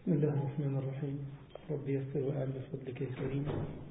بسم الله الرحمن الرحيم رب يسر وأعن بفضلك الكريم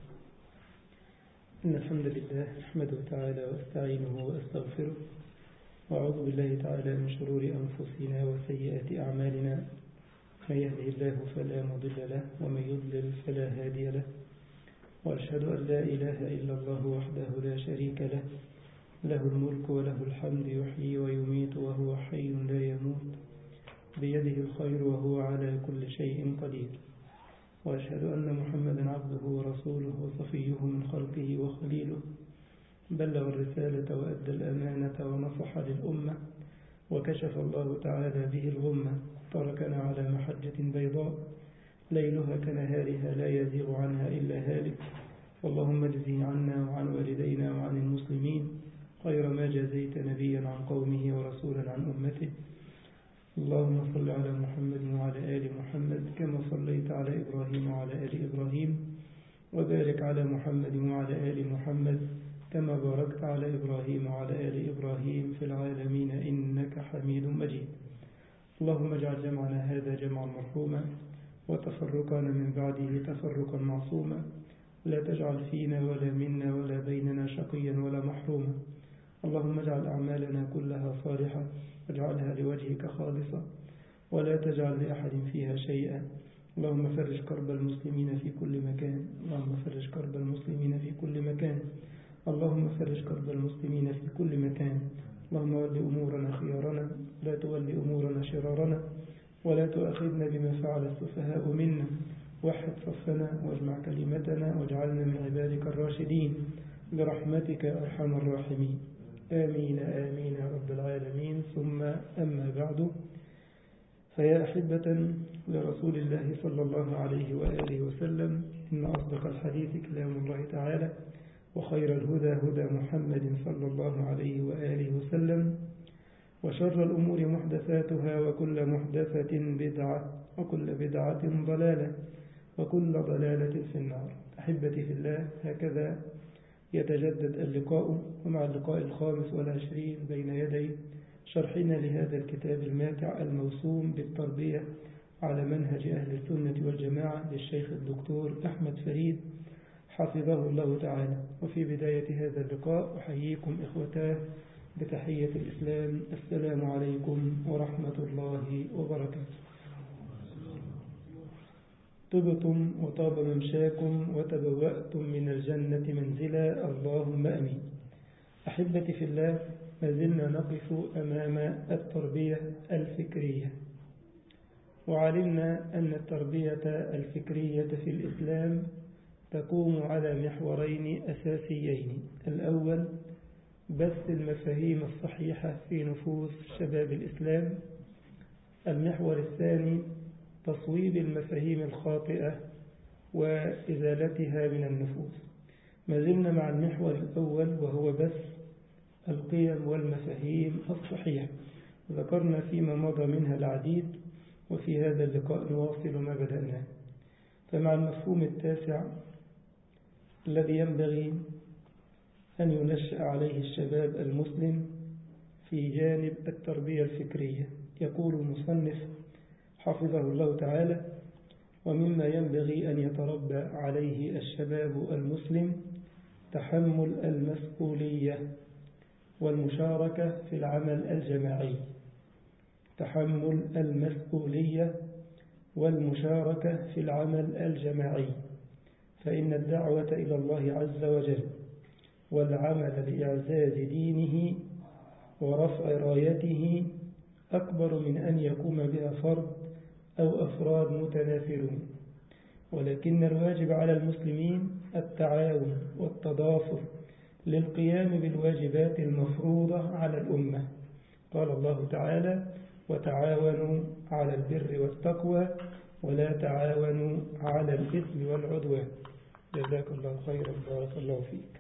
إن الحمد لله نحمده تعالى واستعينه وأستغفره وأعوذ بالله تعالى من شرور أنفسنا وسيئات أعمالنا من يهده الله فلا مضل له ومن يضلل فلا هادي له وأشهد أن لا إله إلا الله وحده لا شريك له له الملك وله الحمد يحيي ويميت وهو حي لا يموت بيده الخير وهو على كل شيء قدير وأشهد أن محمدا عبده ورسوله وصفيه من خلقه وخليله بلغ الرسالة وأدى الأمانة ونصح للأمة وكشف الله تعالى به الغمة تركنا على محجة بيضاء ليلها كنهارها لا يزيغ عنها إلا هالك فاللهم اجزي عنا وعن والدينا وعن المسلمين خير ما جزيت نبيا عن قومه ورسولا عن أمته اللهم صل على محمد وعلى آل محمد كما صليت على إبراهيم وعلى آل إبراهيم وبارك على محمد وعلى آل محمد كما باركت على إبراهيم وعلى آل إبراهيم في العالمين إنك حميد مجيد اللهم اجعل جمعنا هذا جمعا مرحوما وتفرقنا من بعده تفرقا معصوما لا تجعل فينا ولا منا ولا بيننا شقيا ولا محروما اللهم اجعل أعمالنا كلها صالحة واجعلها لوجهك خالصة ولا تجعل لأحد فيها شيئا اللهم فرج كرب المسلمين في كل مكان اللهم فرج كرب المسلمين في كل مكان اللهم فرج كرب المسلمين في كل مكان اللهم ول أمورنا خيارنا لا تول أمورنا شرارنا ولا تؤاخذنا بما فعل السفهاء منا وحد صفنا واجمع كلمتنا واجعلنا من عبادك الراشدين برحمتك أرحم الراحمين آمين آمين يا رب العالمين ثم أما بعد فيا أحبة لرسول الله صلى الله عليه وآله وسلم إن أصدق الحديث كلام الله تعالى وخير الهدى هدى محمد صلى الله عليه وآله وسلم وشر الأمور محدثاتها وكل محدثة بدعة وكل بدعة ضلالة وكل ضلالة في النار أحبتي في الله هكذا يتجدد اللقاء ومع اللقاء الخامس والعشرين بين يدي شرحنا لهذا الكتاب الماتع الموسوم بالتربية على منهج أهل السنة والجماعة للشيخ الدكتور أحمد فريد حفظه الله تعالى وفي بداية هذا اللقاء أحييكم إخوتاه بتحية الإسلام السلام عليكم ورحمة الله وبركاته طبتم وطاب ممشاكم وتبوأتم من الجنة منزلا اللهم أمين أحبتي في الله ما زلنا نقف أمام التربية الفكرية وعلمنا أن التربية الفكرية في الإسلام تقوم على محورين أساسيين الأول بث المفاهيم الصحيحة في نفوس شباب الإسلام المحور الثاني تصويب المفاهيم الخاطئة وإزالتها من النفوس ما زلنا مع المحور الأول وهو بث القيم والمفاهيم الصحيحة ذكرنا فيما مضى منها العديد وفي هذا اللقاء نواصل ما بدأناه فمع المفهوم التاسع الذي ينبغي أن ينشأ عليه الشباب المسلم في جانب التربية الفكرية يقول المصنف حفظه الله تعالى ومما ينبغي أن يتربى عليه الشباب المسلم تحمل المسؤولية والمشاركة في العمل الجماعي تحمل المسؤولية والمشاركة في العمل الجماعي فإن الدعوة إلى الله عز وجل والعمل لإعزاز دينه ورفع رايته أكبر من أن يقوم بها فرد أو أفراد متنافرون ولكن الواجب على المسلمين التعاون والتضافر للقيام بالواجبات المفروضة على الأمة قال الله تعالى وتعاونوا على البر والتقوى ولا تعاونوا على الإثم والعدوان جزاك الله خيرا بارك الله فيك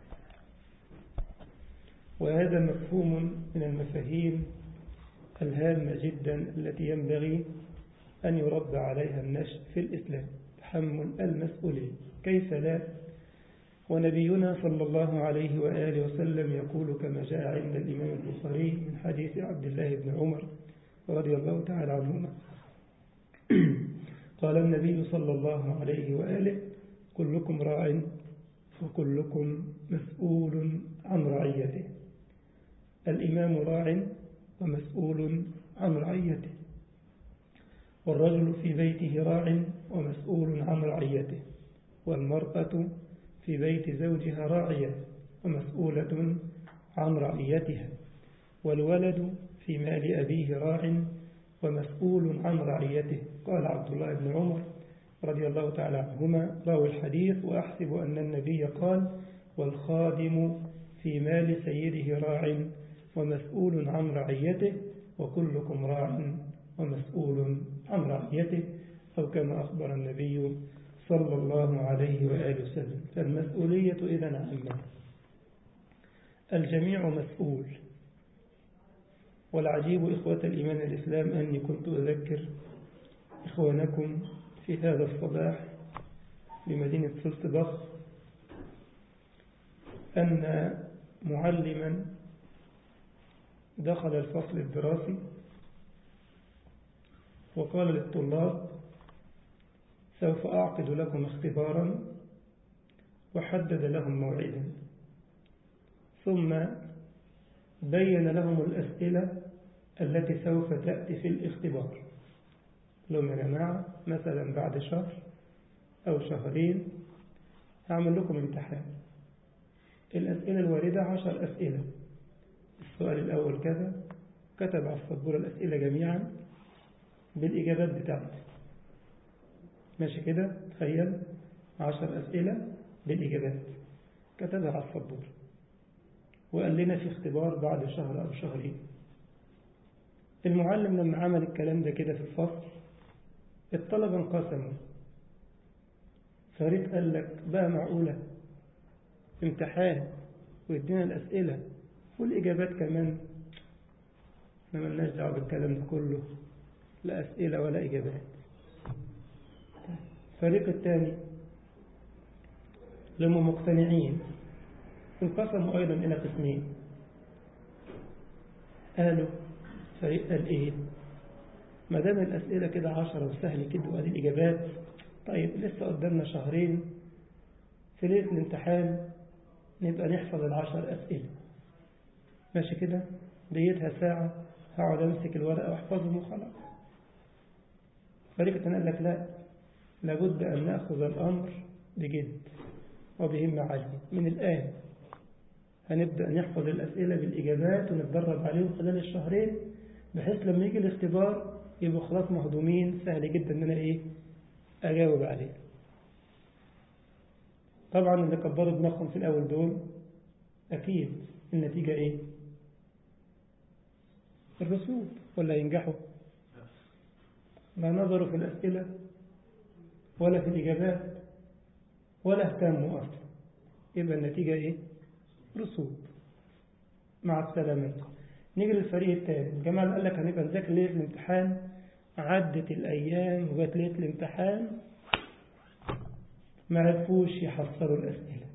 وهذا مفهوم من المفاهيم الهامة جدا التي ينبغي أن يربى عليها النشء في الإسلام تحمل المسؤولية كيف لا ونبينا صلى الله عليه وآله وسلم يقول كما جاء عند الإمام البخاري من حديث عبد الله بن عمر رضي الله تعالى عنهما قال النبي صلى الله عليه وآله كلكم راع وكلكم مسؤول عن رعيته الإمام راع ومسؤول عن رعيته والرجل في بيته راع ومسؤول عن رعيته والمرأة في بيت زوجها راعية ومسؤولة عن رعيتها والولد في مال أبيه راع ومسؤول عن رعيته قال عبد الله بن عمر رضي الله تعالى عنهما راوي الحديث وأحسب أن النبي قال والخادم في مال سيده راع ومسؤول عن رعيته وكلكم راع ومسؤول عن رعيته أو كما أخبر النبي صلى الله عليه وآله وسلم فالمسؤولية إذا عامة الجميع مسؤول والعجيب إخوة الإيمان الإسلام أني كنت أذكر إخوانكم في هذا الصباح بمدينة سلطبخ أن معلما دخل الفصل الدراسي وقال للطلاب سوف أعقد لكم اختبارا وحدد لهم موعدا ثم بين لهم الأسئلة التي سوف تأتي في الاختبار لهم يا جماعة مثلا بعد شهر أو شهرين هعمل لكم امتحان الأسئلة الواردة عشر أسئلة السؤال الأول كذا كتب على السبورة الأسئلة جميعا بالإجابات بتاعته ماشي كده تخيل عشر أسئلة بالإجابات كتبها على السبورة وقال لنا في اختبار بعد شهر أو شهرين المعلم لما عمل الكلام ده كده في الفصل الطلبة انقسموا فريق قال لك بقى معقولة امتحان ويدينا الأسئلة والإجابات كمان ما ملناش دعوة بالكلام ده كله لا أسئلة ولا إجابات الفريق الثاني لما مقتنعين انقسموا أيضا إلى قسمين قالوا فريق قال إيه ما دام الأسئلة كده عشرة وسهل كده وادي الإجابات طيب لسه قدامنا شهرين في ليلة الامتحان نبقى نحفظ العشر أسئلة ماشي كده ديتها ساعة هقعد أمسك الورقة وأحفظهم وخلاص فريق قال لك لا لابد أن نأخذ الأمر بجد وبهمة عالية من الآن هنبدأ نحفظ الأسئلة بالإجابات ونتدرب عليهم خلال الشهرين بحيث لما يجي الاختبار يبقوا خلاص مهضومين سهل جدا ان انا ايه اجاوب عليه طبعا اللي كبروا دماغهم في الاول دول اكيد النتيجة ايه الرسوب ولا ينجحوا لا نظروا في الاسئلة ولا في الاجابات ولا اهتموا اصلا يبقى النتيجة ايه رسوب مع السلامة نيجي للفريق الثاني الجماعة قال لك هنبقى نذاكر ليلة الامتحان عدت الأيام وجات ليلة الامتحان ما عرفوش يحصلوا الأسئلة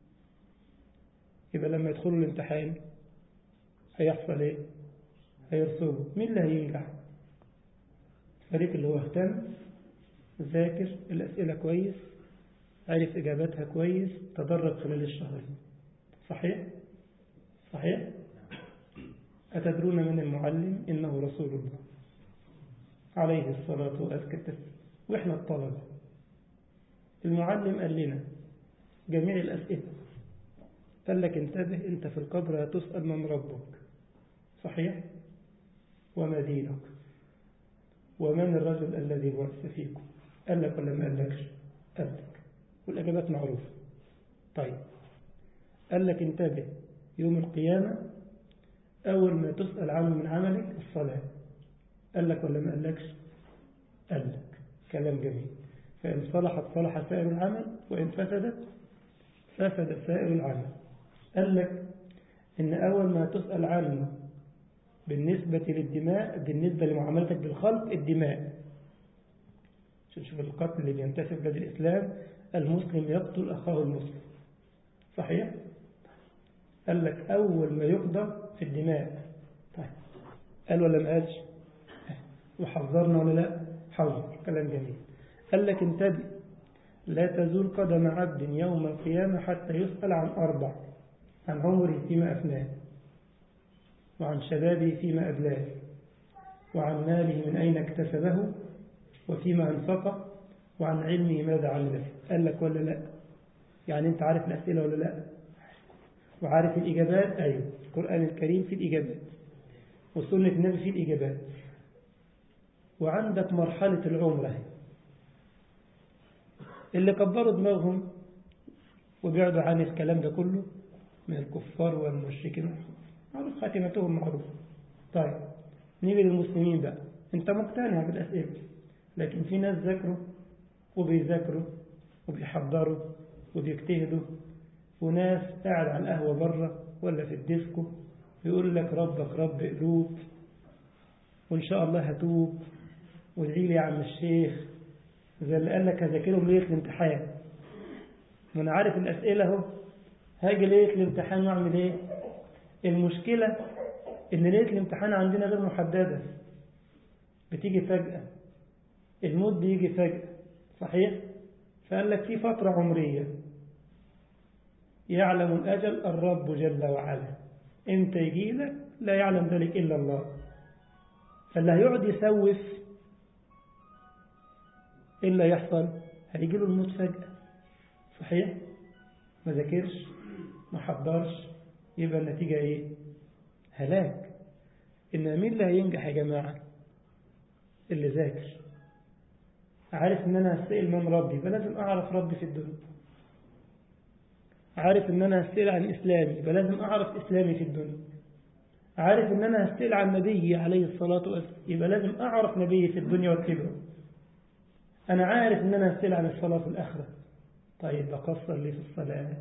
يبقى لما يدخلوا الامتحان هيحصل ايه هيرسبوا مين اللي هينجح الفريق اللي هو اهتم ذاكر الأسئلة كويس عرف إجاباتها كويس تدرب خلال الشهرين صحيح صحيح أتدرون من المعلم إنه رسول الله عليه الصلاة والسلام وإحنا الطلبة المعلم قال لنا جميع الأسئلة قال لك انتبه أنت في القبر هتسأل من ربك صحيح وما دينك ومن الرجل الذي بعث فيكم قال لك ولا ما قالكش قال لك والإجابات معروفة طيب قال لك انتبه يوم القيامة أول ما تسأل عنه من عملك الصلاة قال لك ولا ما قالكش قال لك كلام جميل فإن صلحت صلح سائر العمل وإن فسدت فسد سائر العمل قال لك إن أول ما تسأل عنه بالنسبة للدماء بالنسبة لمعاملتك بالخلق الدماء شوف القتل اللي بينتشر في بلاد الإسلام المسلم يقتل أخاه المسلم صحيح؟ قال لك أول ما يقضى في الدماء طيب قال ولا ما قالش وحذرنا ولا لا حذر كلام جميل قال لك انتبه لا تزول قدم عبد يوم القيامة حتى يسأل عن أربع عن عمره فيما أفناه وعن شبابه فيما أبلاه وعن ماله من أين اكتسبه وفيما أنفقه وعن علمه ماذا علمه قال لك ولا لا يعني أنت عارف الأسئلة ولا لا وعارف الإجابات أيوة القرآن الكريم في الإجابات وسنة النبي في الإجابات وعندك مرحلة العمرة اللي كبروا دماغهم وبعدوا عن الكلام ده كله من الكفار والمشركين معروف خاتمتهم معروف طيب نيجي للمسلمين بقى انت مقتنع بالأسئلة لكن في ناس ذاكروا وبيذاكروا وبيحضروا وبيجتهدوا وناس قاعد على القهوة بره ولا في الديسكو يقول لك ربك رب قلوب وإن شاء الله هتوب وادعي لي يا عم الشيخ زي اللي قال لك هذاكرهم ليلة الامتحان ما أنا عارف الأسئلة أهو هاجي ليلة الامتحان وأعمل إيه؟ المشكلة إن ليلة الامتحان عندنا غير محددة بتيجي فجأة الموت بيجي فجأة صحيح؟ فقال لك في فترة عمرية يعلم الأجل الرب جل وعلا امتى يجي لك لا يعلم ذلك إلا الله فاللي هيقعد يسوف إلا يحصل هيجي له الموت فجأة صحيح ما ذاكرش ما حضرش يبقى النتيجة إيه هلاك إن مين اللي هينجح يا جماعة اللي ذاكر عارف إن أنا هسأل من ربي فلازم أعرف ربي في الدنيا عارف إن أنا هسأل عن إسلامي فلازم أعرف إسلامي في الدنيا عارف إن أنا هسأل عن نبيي عليه الصلاة والسلام يبقى لازم أعرف نبيي في الدنيا واتبعه أنا عارف إن أنا هسأل عن الصلاة في الآخرة طيب بقصر ليه في الصلاة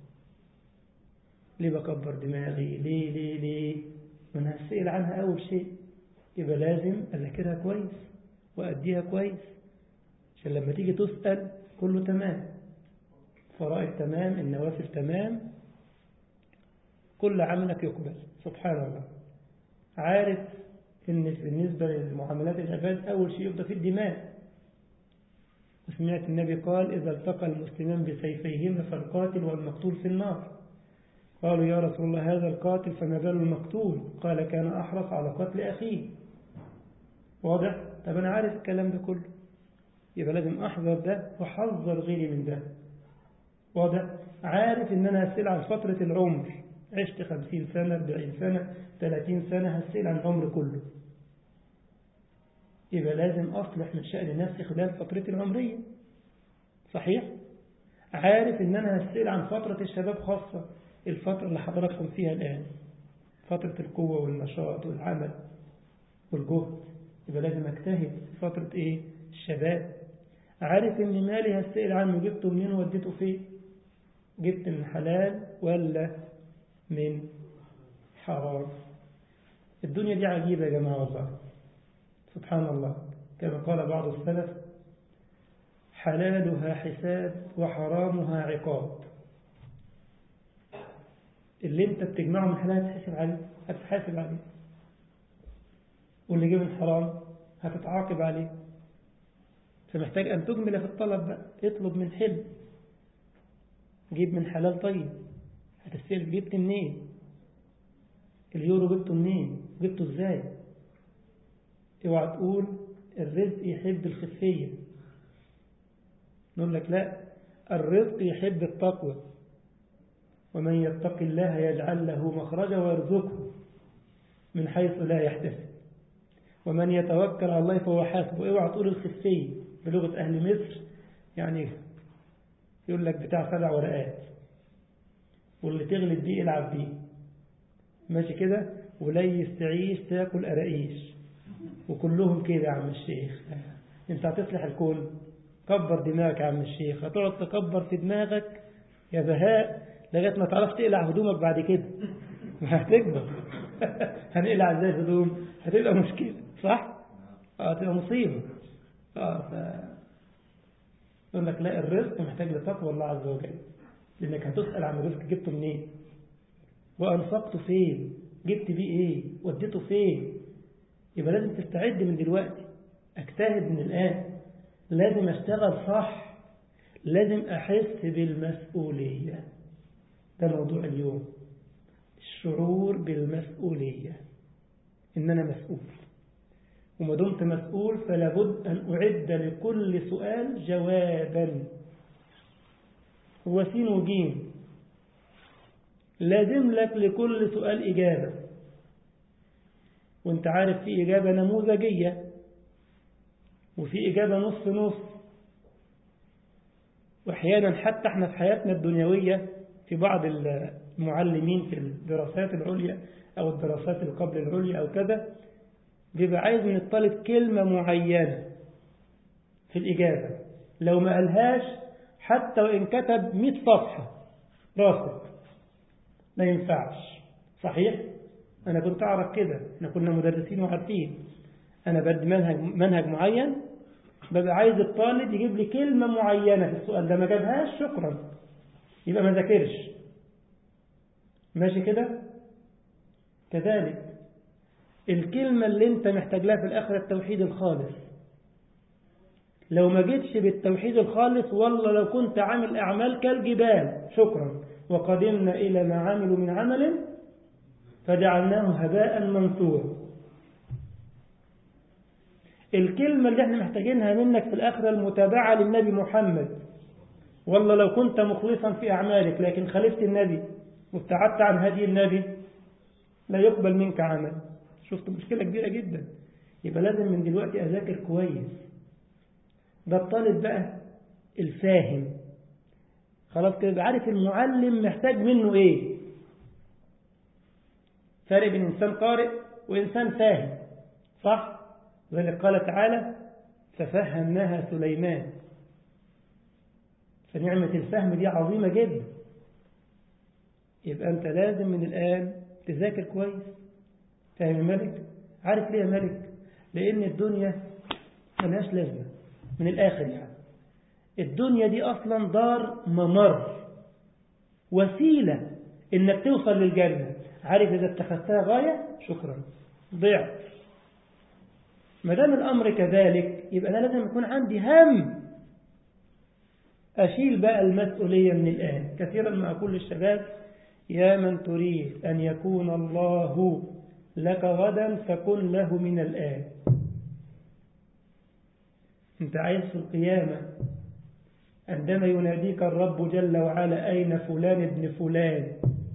ليه بكبر دماغي ليه ليه ليه ما أنا هسأل عنها أول شيء يبقى لازم أذاكرها كويس وأديها كويس عشان لما تيجي تسأل كله تمام فرائض تمام النوافل تمام كل عملك يقبل سبحان الله عارف ان بالنسبة للمعاملات العباد أول شيء يبدأ في الدماء وسمعت النبي قال إذا التقى المسلمان بسيفيهما فالقاتل والمقتول في النار قالوا يا رسول الله هذا القاتل فما بال المقتول قال كان أحرص على قتل أخيه واضح؟ طب أنا عارف الكلام ده كله يبقى لازم أحذر ده وحذر غيري من ده واضح؟ عارف إن أنا هسأل عن فترة العمر عشت خمسين سنة أربعين سنة ثلاثين سنة هسأل عن العمر كله يبقى لازم أصلح من شأن نفسي خلال فترتي العمرية صحيح؟ عارف إن أنا هسأل عن فترة الشباب خاصة الفترة اللي حضراتكم فيها الآن فترة القوة والنشاط والعمل والجهد يبقى لازم أجتهد في فترة إيه؟ الشباب عارف إن مالي هسأل عنه جبته منين ووديته فين جبت من حلال ولا من حرام الدنيا دي عجيبة يا جماعة والله سبحان الله كما قال بعض السلف حلالها حساب وحرامها عقاب اللي انت بتجمعه من حلال هتحاسب عليه هتتحاسب عليه واللي جه من حرام هتتعاقب عليه فمحتاج أن تجمل في الطلب بقى اطلب من حلم جيب من حلال طيب هتستلف جبت منين اليورو جبته منين جبته ازاي اوعى تقول الرزق يحب الخفية نقول لك لا الرزق يحب التقوى ومن يتق الله يجعل له مخرجا ويرزقه من حيث لا يحتسب ومن يتوكل على الله فهو حاسبه اوعى تقول الخفية بلغة أهل مصر يعني يقول لك بتاع سبع ورقات واللي تغلب بيه العب بيه ماشي كده وليس تعيش تاكل قراقيش وكلهم كده يا عم الشيخ انت هتصلح الكون كبر دماغك يا عم الشيخ هتقعد تكبر في دماغك يا بهاء لغايه ما تعرف تقلع هدومك بعد كده هتكبر هنقلع ازاي هدوم هتبقى مشكله صح اه تبقى مصيبه اه ف يقول لك لا الرزق محتاج لتقوى الله عز وجل لانك هتسال عن الرزق جبته منين وانفقته فين جبت بيه ايه وديته فين يبقى لازم تستعد من دلوقتي اجتهد من الآن لازم أشتغل صح لازم أحس بالمسؤولية ده موضوع اليوم الشعور بالمسؤولية إن أنا مسؤول وما دمت مسؤول فلا بد أن أعد لكل سؤال جوابا هو سين وجيم لازم لك لكل سؤال إجابة وانت عارف في إجابة نموذجية وفي إجابة نص نص وأحيانا حتى احنا في حياتنا الدنيوية في بعض المعلمين في الدراسات العليا أو الدراسات القبل العليا أو كذا بيبقى عايز من الطالب كلمة معينة في الإجابة لو ما قالهاش حتى وإن كتب 100 صفحة راسب ما ينفعش صحيح؟ أنا كنت أعرف كده احنا كنا مدرسين وعارفين أنا بدي منهج, منهج معين ببقى عايز الطالب يجيب لي كلمة معينة في السؤال ده ما جابهاش شكرا يبقى ما ذاكرش ماشي كده كذلك الكلمة اللي انت محتاج لها في الآخرة التوحيد الخالص لو ما جيتش بالتوحيد الخالص والله لو كنت عامل أعمال كالجبال شكرا وقدمنا إلى ما عملوا من عمل فجعلناه هباء منثورا الكلمة اللي احنا محتاجينها منك في الآخرة المتابعة للنبي محمد والله لو كنت مخلصا في أعمالك لكن خالفت النبي وابتعدت عن هدي النبي لا يقبل منك عمل شفت مشكلة كبيرة جدا يبقى لازم من دلوقتي أذاكر كويس ده الطالب بقى الفاهم خلاص كده عارف المعلم محتاج منه ايه فرق بين إنسان قارئ وإنسان فاهم صح ذلك قال تعالى ففهمناها سليمان فنعمة الفهم دي عظيمة جدا يبقى أنت لازم من الآن تذاكر كويس فاهم يا ملك عارف ليه يا ملك لأن الدنيا ملهاش لازمة من الآخر يعني الدنيا دي أصلا دار ممر وسيلة إنك توصل للجنة عارف إذا اتخذتها غاية شكرا ضعت ما دام الأمر كذلك يبقى أنا لازم يكون عندي هم أشيل بقى المسؤولية من الآن كثيرا ما أقول للشباب يا من تريد أن يكون الله لك غدا فكن له من الآن أنت عايز في القيامة عندما يناديك الرب جل وعلا أين فلان ابن فلان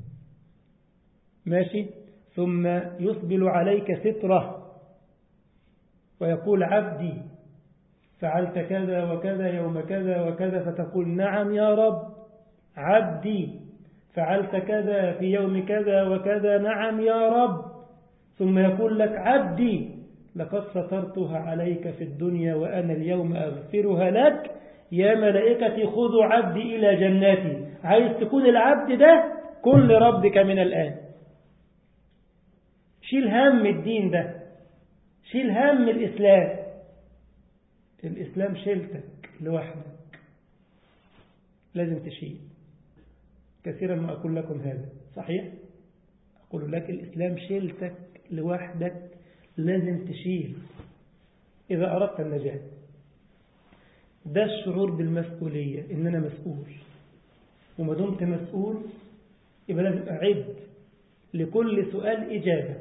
ماشي ثم يسبل عليك ستره ويقول عبدي فعلت كذا وكذا يوم كذا وكذا فتقول نعم يا رب عبدي فعلت كذا في يوم كذا وكذا نعم يا رب ثم يقول لك عبدي لقد سترتها عليك في الدنيا وأنا اليوم أغفرها لك يا ملائكتي خذوا عبدي إلى جناتي عايز تكون العبد ده كن لربك من الآن شيل هم الدين ده شيل هم الإسلام الإسلام شيلتك لوحدك لازم تشيل كثيرا ما أقول لكم هذا صحيح أقول لك الإسلام شيلتك لوحدك لازم تشيل إذا أردت النجاة ده الشعور بالمسؤولية إن أنا مسؤول وما دمت مسؤول يبقى لازم أعد لكل سؤال إجابة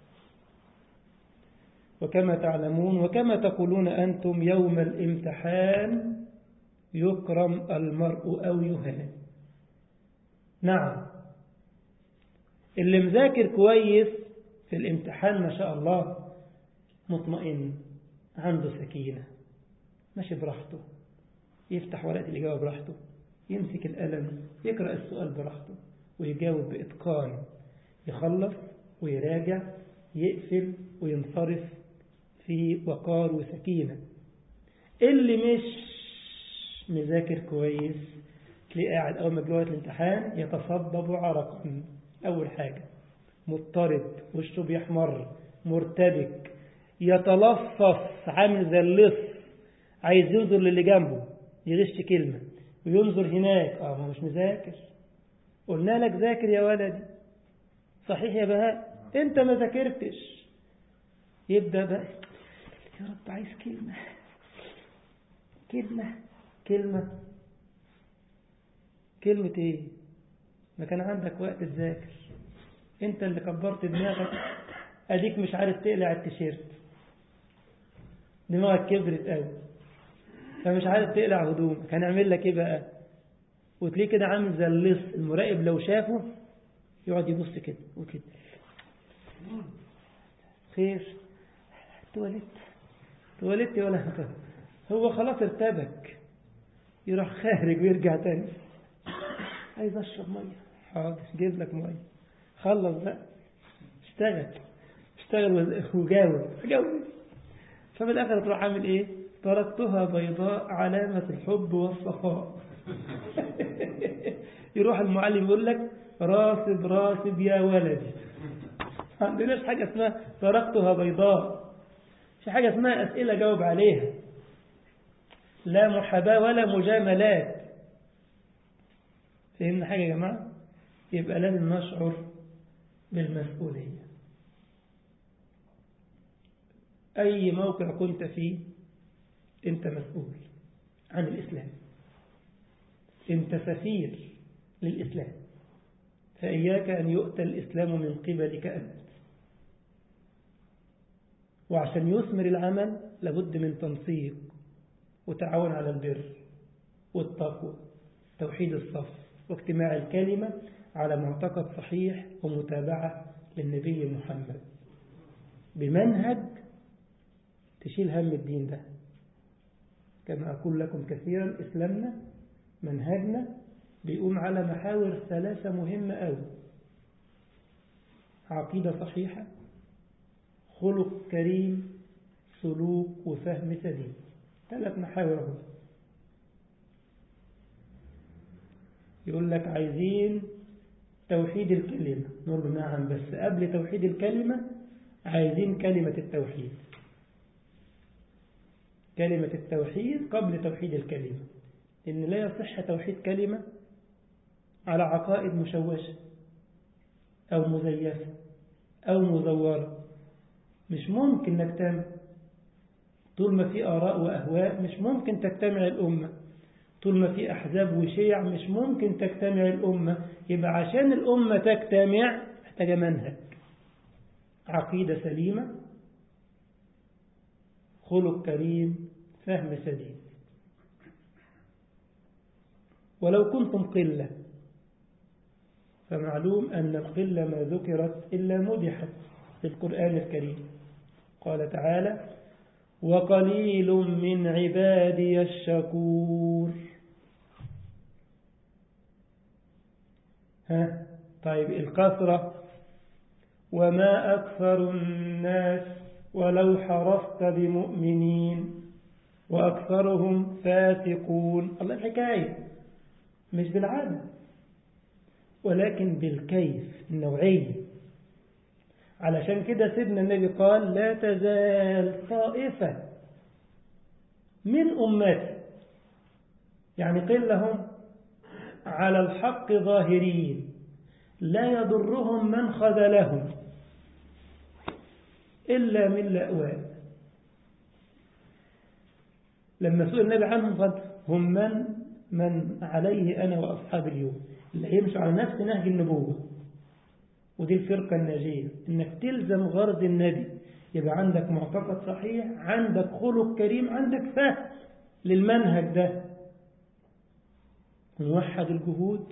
وكما تعلمون وكما تقولون أنتم يوم الامتحان يكرم المرء أو يهان نعم اللي مذاكر كويس في الامتحان ما شاء الله مطمئن عنده سكينة ماشي براحته يفتح ورقة الإجابة براحته يمسك القلم يقرأ السؤال براحته ويجاوب بإتقان يخلص ويراجع يقفل وينصرف في وقار وسكينة اللي مش مذاكر كويس تلاقيه قاعد أول ما جوه الامتحان يتصبب عرقا أول حاجة مضطرب وشه بيحمر مرتبك يتلصص عامل زي اللص عايز ينظر للي جنبه يغش كلمة وينظر هناك اه ما مش مذاكر قلنا لك ذاكر يا ولدي صحيح يا بهاء انت ما ذاكرتش يبدأ بقى يا رب عايز كلمة كلمة كلمة كلمة ايه ما كان عندك وقت تذاكر انت اللي كبرت دماغك اديك مش عارف تقلع التيشيرت دماغك كبرت قوي فمش عارف تقلع هدومك هنعمل لك ايه بقى وتلاقيه كده عامل زي اللص المراقب لو شافه يقعد يبص كده وكده خير تواليت تواليت ولا هو خلاص ارتبك يروح خارج ويرجع تاني عايز اشرب ميه حاضر جيب لك ميه خلص بقى اشتغل اشتغل وجاوب جاوب ففي الاخر تروح عامل ايه تركتها بيضاء علامة الحب والصفاء يروح المعلم يقول لك راسب راسب يا ولدي ما عندناش حاجة اسمها تركتها بيضاء في حاجة اسمها أسئلة جاوب عليها لا محاباة ولا مجاملات فهمنا حاجة يا جماعة يبقى لازم نشعر بالمسؤولية أي موقع كنت فيه أنت مسؤول عن الإسلام أنت سفير للإسلام فإياك أن يؤتى الإسلام من قبلك أنت وعشان يثمر العمل لابد من تنسيق وتعاون على البر والتقوى توحيد الصف واجتماع الكلمة على معتقد صحيح ومتابعة للنبي محمد بمنهج تشيل هم الدين ده كما أقول لكم كثيرا إسلامنا منهجنا بيقوم على محاور ثلاثة مهمة أوي عقيدة صحيحة خلق كريم سلوك وفهم سليم ثلاث محاور هم يقول لك عايزين توحيد الكلمة نقول نعم بس قبل توحيد الكلمة عايزين كلمة التوحيد كلمة التوحيد قبل توحيد الكلمة إن لا يصح توحيد كلمة على عقائد مشوشة أو مزيفة أو مزورة مش ممكن نجتمع طول ما في آراء وأهواء مش ممكن تجتمع الأمة طول ما في أحزاب وشيع مش ممكن تجتمع الأمة يبقى عشان الأمة تجتمع محتاجة منهج عقيدة سليمة خلق كريم فهم سديد ولو كنتم قلة فمعلوم أن القلة ما ذكرت إلا مدحت في القرآن الكريم قال تعالى وقليل من عبادي الشكور ها طيب الكثرة وما أكثر الناس ولو حرصت بمؤمنين وأكثرهم فاسقون الله الحكاية مش بالعدد ولكن بالكيف النوعية علشان كده سيدنا النبي قال لا تزال طائفة من أمتي يعني قلهم على الحق ظاهرين لا يضرهم من خذلهم إلا من لأواء لما سئل النبي عنهم قال هم من من عليه أنا وأصحاب اليوم اللي يمشوا على نفس نهج النبوة ودي الفرقة الناجية إنك تلزم غرض النبي يبقى عندك معتقد صحيح عندك خلق كريم عندك فهم للمنهج ده نوحد الجهود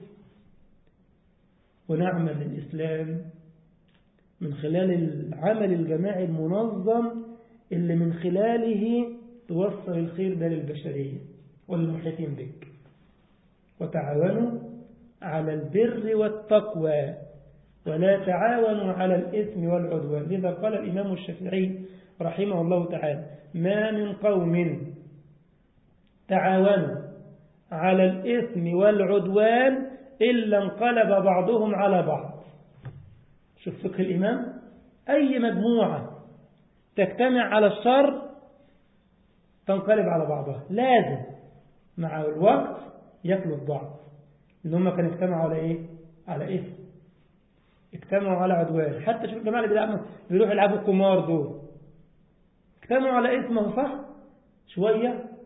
ونعمل للإسلام من خلال العمل الجماعي المنظم اللي من خلاله توصل الخير ده للبشرية والمحيطين بك وتعاونوا على البر والتقوى ولا تعاونوا على الإثم والعدوان لذا قال الإمام الشافعي رحمه الله تعالى ما من قوم تعاونوا على الإثم والعدوان إلا انقلب بعضهم على بعض شوف فقه الإمام أي مجموعة تجتمع على الشر تنقلب على بعضها لازم مع الوقت يكلوا بعض إن هم كانوا اجتمعوا على إيه على إثم اجتمعوا على عدوان حتى شوف الجماعة اللي بيلعبوا بيروحوا يلعبوا القمار دول اجتمعوا على إثمه صح شوية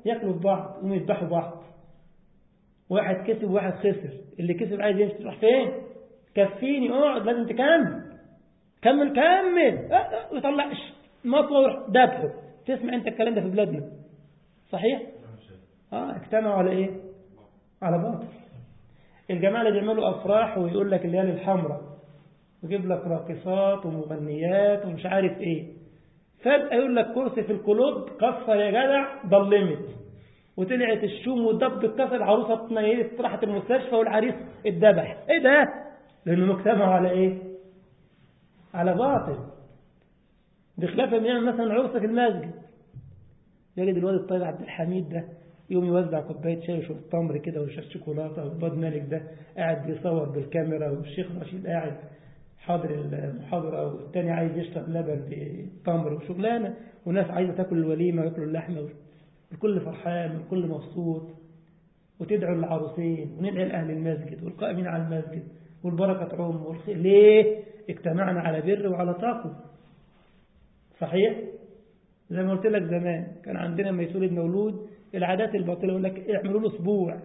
ياكلوا في بعض ويذبحوا بعض واحد كسب وواحد خسر اللي كسب عايز يمشي تروح فين كفيني اقعد لازم تكمل كمل كمل ويطلع مطوه ويروح ذبحه تسمع انت الكلام ده في بلادنا صحيح اه اجتمعوا على ايه على باطل الجماعه اللي بيعملوا افراح ويقول لك الليالي الحمراء ويجيب لك راقصات ومغنيات ومش عارف ايه فجأة يقول لك كرسي في القلوب كسر يا جدع ضلمت وطلعت الشوم والدب اتكسر العروسة اتنيلت راحت المستشفى والعريس اتذبح ايه ده؟ لأنه مجتمعوا على ايه؟ على باطل بخلاف ما يعمل مثلا عرسة في المسجد يجد الواد الطيب عبد الحميد ده يوم يوزع كوباية شاي وشوية تمر كده وشوية شوكولاتة وباد مالك ده قاعد بيصور بالكاميرا والشيخ رشيد قاعد حاضر المحاضرة والتاني عايز يشرب لبن بتمر وشغلانة وناس عايزة تاكل الوليمة وياكلوا اللحمة الكل فرحان والكل مبسوط وتدعو للعروسين وندعي لأهل المسجد والقائمين على المسجد والبركة تعم والخير ليه؟ اجتمعنا على بر وعلى تقوى صحيح؟ زي ما قلت لك زمان كان عندنا لما يتولد مولود العادات الباطلة يقول لك اعملوا له اسبوع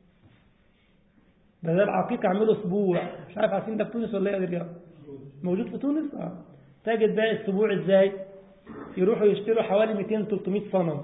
بدل العقيقة اعملوا اسبوع مش عارف عارفين ده في تونس ولا ايه يا رجال موجود في تونس اه تجد بقى الاسبوع ازاي يروحوا يشتروا حوالي 200 300 صنم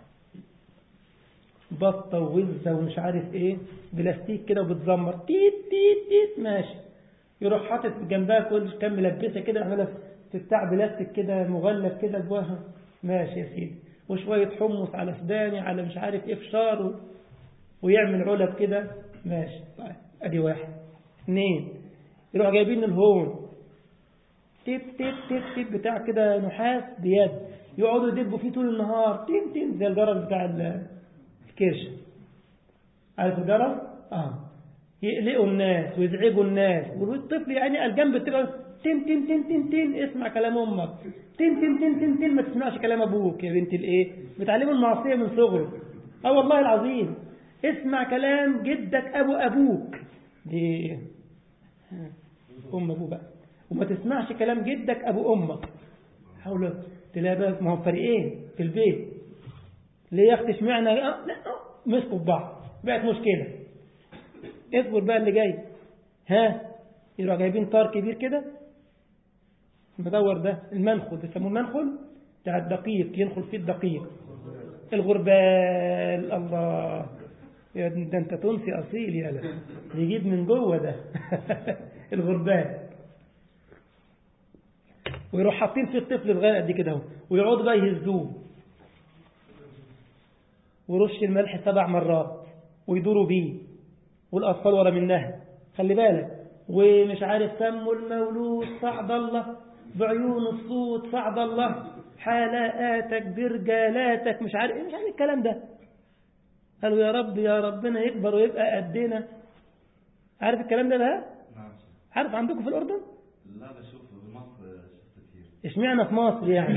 بطة ووزة ومش عارف ايه بلاستيك كده وبتزمر تيت تيت تيت ماشي يروح حاطط جنبها كل كام ملبسة كده يعملها في بتاع بلاستيك كده مغلف كده جواها ماشي يا سيدي وشوية حمص على سوداني على مش عارف ايه فشار و... ويعمل علب كده ماشي طيب ادي واحد اثنين يروح جايبين الهون تيب تيب تيب تيب بتاع كده نحاس بيد يقعدوا يدبوا فيه طول النهار تيم تيم زي الجرس بتاع الكرش عارف الجرس؟ اه يقلقوا الناس ويزعجوا الناس والطفل يعني الجنب بتبقى تن تن تن تن تن اسمع كلام امك تن تن تن تن تن ما تسمعش كلام ابوك يا بنت الايه بتعلمه المعصيه من صغره اه والله العظيم اسمع كلام جدك ابو ابوك دي ام ابوه بقى وما تسمعش كلام جدك ابو امك حاول تلاقي بقى ما هم فريقين في البيت ليه يا اختي اشمعنى آه لا مسكوا في بعض بقت مشكله اصبر بقى اللي جاي ها يروح جايبين طار كبير كده المدور ده المنخل بيسموه المنخل بتاع الدقيق ينخل فيه الدقيق الغربال الله يا ده انت تونسي اصيل يا لا يجيب من جوه ده الغربال ويروح حاطين فيه الطفل صغير قد كده اهو ويقعدوا بقى يهزوه ورش الملح سبع مرات ويدوروا بيه والاطفال ورا منها خلي بالك ومش عارف سموا المولود سعد الله بعيون الصوت سعد الله حلاقاتك برجالاتك مش عارف مش عارف الكلام ده قالوا يا رب يا ربنا يكبر ويبقى قدنا عارف الكلام ده ده نعم عارف عندكم في الأردن لا بشوف في مصر شفت كتير اشمعنى في مصر يعني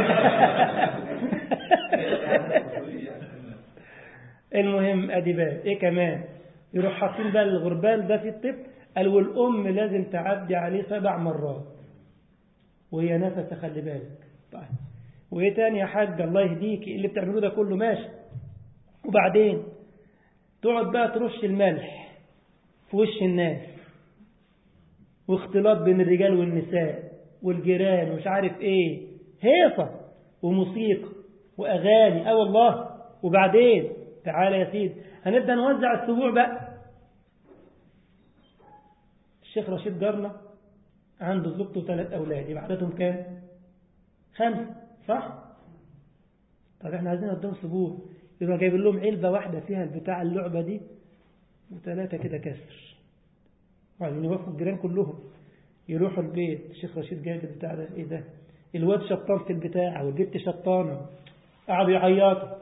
المهم ادي باب ايه كمان يروح حاطين بقى الغربال ده في الطفل قال والام لازم تعدي عليه سبع مرات وهي نفسه خلي بالك طيب وايه تاني يا حاج الله يهديكي اللي بتعملوه ده كله ماشي وبعدين تقعد بقى ترش الملح في وش الناس واختلاط بين الرجال والنساء والجيران ومش عارف ايه هيصة وموسيقى واغاني اه والله وبعدين تعالى يا سيدي هنبدا نوزع السبوع بقى الشيخ رشيد جارنا عنده زوجته وثلاث اولاد يبقى عددهم كام خمسه صح طب احنا عايزين نديهم سبوع يبقى جايب لهم علبه واحده فيها البتاع اللعبه دي وثلاثه كده كسر وعايزين يوافقوا الجيران كلهم يروحوا البيت الشيخ رشيد جايب البتاع ده ايه ده الواد شطان في البتاع والبنت شطانه قعدوا يعيطوا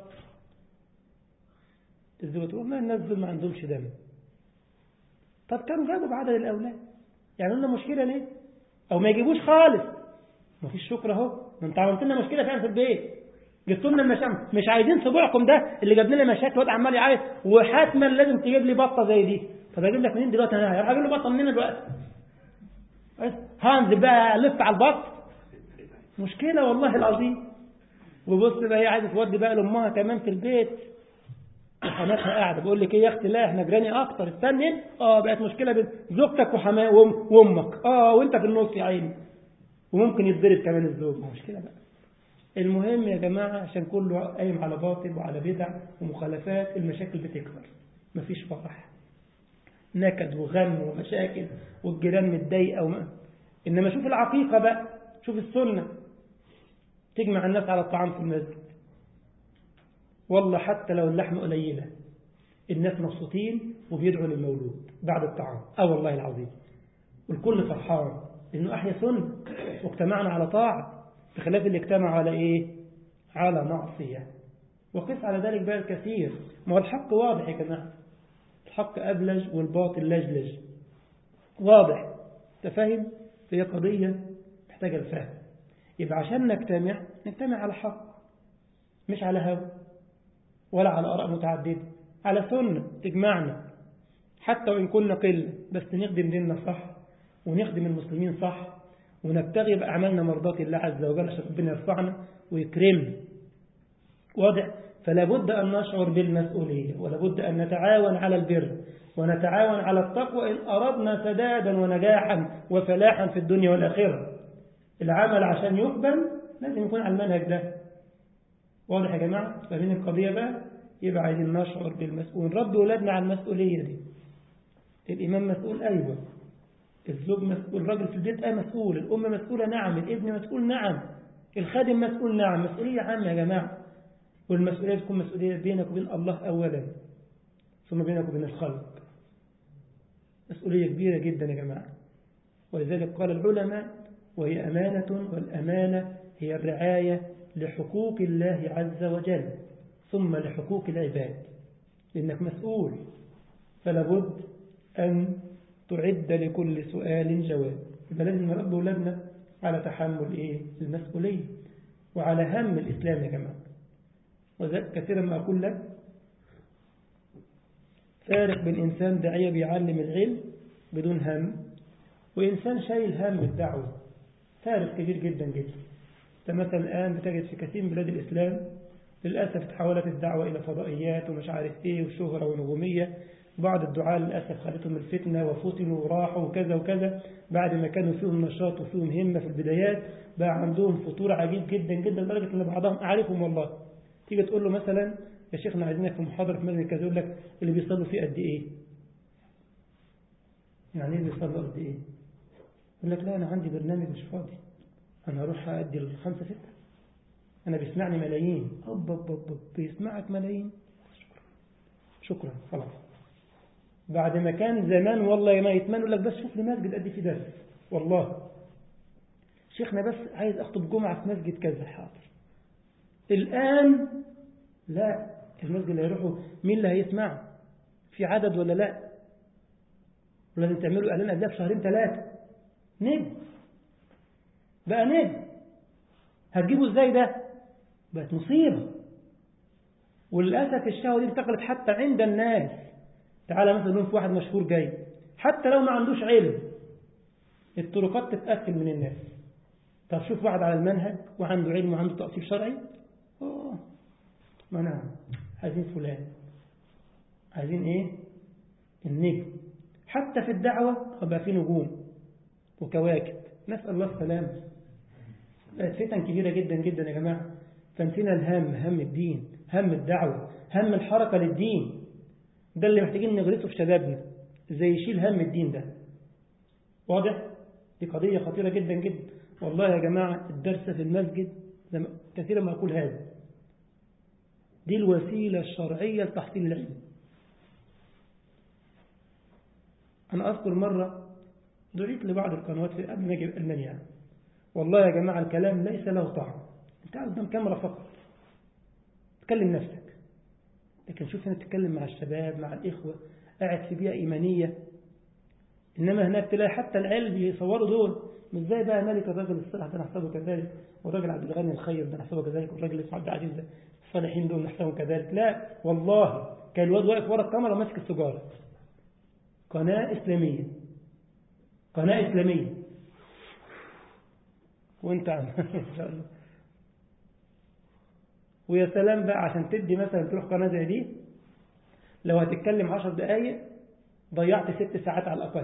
الزوجة تقول ما الناس دول ما عندهمش دم طب كانوا جابوا بعدد الأولاد يعني لنا مشكلة ليه أو ما يجيبوش خالص ما فيش شكر أهو ما أنت عملت لنا مشكلة فعلا في البيت جبتوا لنا المشاكل مش عايزين سبوعكم ده اللي جاب لنا مشاكل واد عمال يعيط وحتما لازم تجيب لي بطة زي دي طب اجيب لك منين دلوقتي انا هروح اجيب له بطة منين دلوقتي هنزل بقى الف على البط مشكلة والله العظيم وبص بقى هي عايزة تودي بقى لأمها كمان في البيت حماتها قاعدة بقول لك ايه يا اختي لا احنا جيراني اكتر استني اه بقت مشكلة بين زوجتك وحما وام- وامك اه وانت في النص يا عيني وممكن يتضرب كمان الزوج ما مشكلة بقى المهم يا جماعة عشان كله قايم على باطل وعلى بدع ومخالفات المشاكل بتكبر مفيش فرح نكد وغم ومشاكل والجيران متضايقة وما إنما شوف العقيقة بقى شوف السنة تجمع الناس على الطعام في المسجد والله حتى لو اللحمة قليلة الناس مبسوطين وبيدعوا للمولود بعد الطعام اه والله العظيم والكل فرحان لأنه أحيا سنة واجتمعنا على طاعة بخلاف اللي اجتمعوا على إيه على معصية وقس على ذلك بقى الكثير ما هو الحق واضح يا جماعة الحق أبلج والباطل لجلج واضح تفهم هي قضية محتاجة الفهم يبقى عشان نجتمع نجتمع على حق مش على هوى ولا على آراء متعددة على سنة تجمعنا حتى وإن كنا قلة بس نخدم ديننا صح ونخدم المسلمين صح ونبتغي بأعمالنا مرضاة الله عز وجل عشان ربنا يرفعنا ويكرمنا واضح فلا بد أن نشعر بالمسؤولية ولا بد أن نتعاون على البر ونتعاون على التقوى إن أردنا سدادا ونجاحا وفلاحا في الدنيا والآخرة العمل عشان يقبل لازم يكون على المنهج ده واضح يا جماعة فاهمين القضية بقى يبقى عايزين نشعر بالمسؤول رد أولادنا على المسؤولية دي الإمام مسؤول أيوة الزوج مسؤول الراجل في البيت أه مسؤول الأم مسؤولة نعم الابن مسؤول نعم الخادم مسؤول نعم مسؤولية عامة يا جماعة والمسؤولية تكون مسؤولية بينك وبين الله أولا ثم بينك وبين الخلق مسؤولية كبيرة جدا يا جماعة ولذلك قال العلماء وهي أمانة والأمانة هي الرعاية لحقوق الله عز وجل ثم لحقوق العباد لأنك مسؤول فلا بد أن تعد لكل سؤال جواب يبقى لازم نربي أولادنا على تحمل إيه؟ المسؤولية وعلى هم الإسلام يا جماعة وذلك كثيرا ما أقول لك فارق بين إنسان داعية بيعلم العلم بدون هم وإنسان شايل هم الدعوة فارق كبير جدا جدا أنت مثلا الآن بتجد في كثير من بلاد الإسلام للأسف تحولت الدعوة إلى فضائيات ومش عارف إيه وشهرة ونجومية بعض الدعاء للأسف خلتهم الفتنة وفتنوا وراحوا وكذا وكذا بعد ما كانوا فيهم نشاط وفيهم همة في البدايات بقى عندهم فطور عجيب جدا جدا لدرجة أن بعضهم أعرفهم والله تيجي تقول له مثلا يا شيخنا عايزينك في محاضرة في مسجد كذا يقول لك اللي بيصلوا فيه قد إيه يعني إيه بيصلوا قد إيه يقول لك لا أنا عندي برنامج مش فاضي أنا هروح أدي الخمسة ستة أنا بيسمعني ملايين أب أب أب بيسمعك ملايين شكرا شكرا خلاص بعد ما كان زمان والله ما يتمنى لك بس شوف لي مسجد أدي في درس والله شيخنا بس عايز أخطب جمعة في مسجد كذا حاضر الآن لا المسجد اللي هيروحوا مين اللي هيسمع في عدد ولا لا ولازم تعملوا إعلان قبلها بشهرين ثلاثة نجم بقى نجم هتجيبه ازاي ده بقت مصيبة وللأسف الشهوة دي انتقلت حتى عند الناس تعالى مثلا نقول في واحد مشهور جاي حتى لو ما عندوش علم الطرقات تتقفل من الناس طب شوف واحد على المنهج وعنده علم وعنده تأصيل شرعي أوه. ما نعم عايزين فلان عايزين ايه النجم حتى في الدعوة بقى في نجوم وكواكب نسأل الله السلامة بقت فتن كبيرة جدا جدا يا جماعة فنسينا الهم هم الدين هم الدعوة هم الحركة للدين ده اللي محتاجين نغرسه في شبابنا ازاي يشيل هم الدين ده واضح دي قضية خطيرة جدا جدا والله يا جماعة الدرس في المسجد كثيرا ما أقول هذا دي الوسيلة الشرعية لتحصيل العلم أنا أذكر مرة دعيت لبعض القنوات في قبل ما أجي ألمانيا والله يا جماعة الكلام ليس له طعم أنت قاعد قدام كاميرا فقط تكلم نفسك لكن شوف هنا تتكلم مع الشباب مع الإخوة قاعد في بيئة إيمانية إنما هناك تلاقي حتى العيال بيصوروا دول مش زي بقى مالك الراجل الصالح ده نحسبه كذلك والراجل عبد الغني الخير ده نحسبه كذلك والراجل اسمه عبد العزيز ده الصالحين دول نحسبهم كذلك لا والله كان الواد واقف ورا الكاميرا ماسك السيجاره قناة إسلامية قناة إسلامية وانت عم ان شاء الله ويا سلام بقى عشان تدي مثلا تروح قناة زي دي لو هتتكلم عشر دقايق ضيعت ست ساعات على الأقل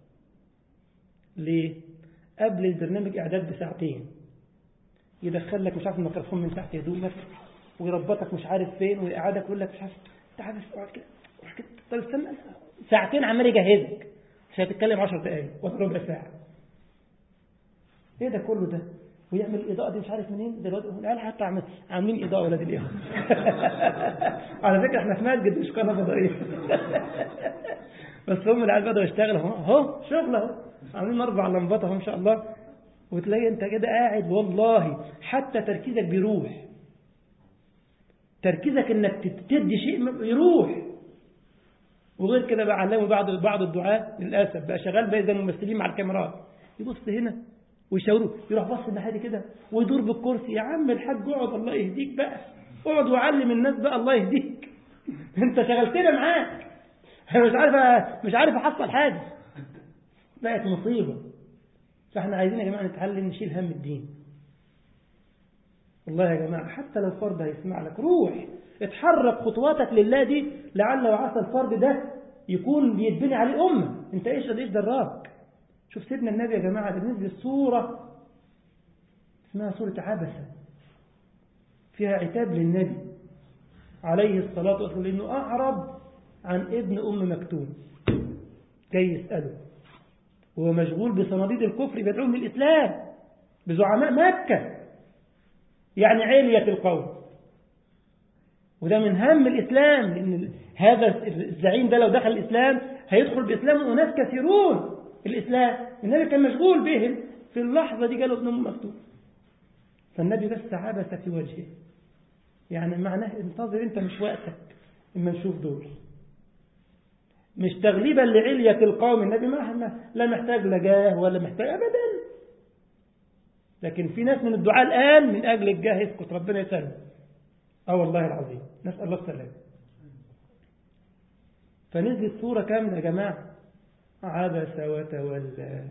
ليه؟ قبل البرنامج إعداد بساعتين يدخل لك مش عارف الميكروفون من تحت هدومك ويربطك مش عارف فين ويقعدك ويقول لك مش عارف تعال بس اقعد كده اقعد كده طب استنى ساعتين عمال يجهزك مش هتتكلم 10 دقايق ولا ربع ساعه ايه ده كله ده ويعمل الاضاءه دي مش عارف منين دلوقتي العيال حتى عامل عاملين اضاءه ولاد الاخوه على فكره احنا في مسجد مش قناه فضائيه بس هم العيال بدأوا يشتغلوا اهو شغل اهو عاملين اربع لمبات اهو ان شاء الله وتلاقي انت كده قاعد والله حتى تركيزك بيروح تركيزك انك تدي شيء يروح وغير كده بقى علموا بعض بعض الدعاء للاسف بقى شغال بقى زي الممثلين مع الكاميرات يبص هنا ويشاوروه يروح بص الناحيه دي كده ويدور بالكرسي يا عم الحاج اقعد الله يهديك بقى اقعد وعلم الناس بقى الله يهديك انت شغلتنا معاك انا مش عارف مش عارف احصل حاجه بقت مصيبه فاحنا عايزين يا جماعه نتعلم نشيل هم الدين والله يا جماعه حتى لو فرد هيسمع لك روح اتحرك خطواتك لله دي لعل وعسى الفرد ده يكون بيتبني عليه امه انت ايش ايش دراك شوف سيدنا النبي يا جماعه ده نزل سوره اسمها سوره عبسه فيها عتاب للنبي عليه الصلاه والسلام لانه اعرض عن ابن ام مكتوم جاي يساله وهو مشغول بصناديد الكفر بيدعوهم للإسلام بزعماء مكة يعني علية القوم وده من هم الإسلام لأن هذا الزعيم ده لو دخل الإسلام هيدخل بإسلام أناس كثيرون الإسلام النبي كان مشغول بهم في اللحظة دي قالوا ابن أم مكتوب فالنبي بس عبس في وجهه يعني معناه انتظر انت مش وقتك اما نشوف دول مش تغليبا لعلية القوم النبي ما لا محتاج لا جاه ولا محتاج أبدا لكن في ناس من الدعاء الآن من أجل الجاه يسكت ربنا يسلم اه والله العظيم نسأل الله السلام فنزلت سورة كاملة يا جماعة عبس وتولى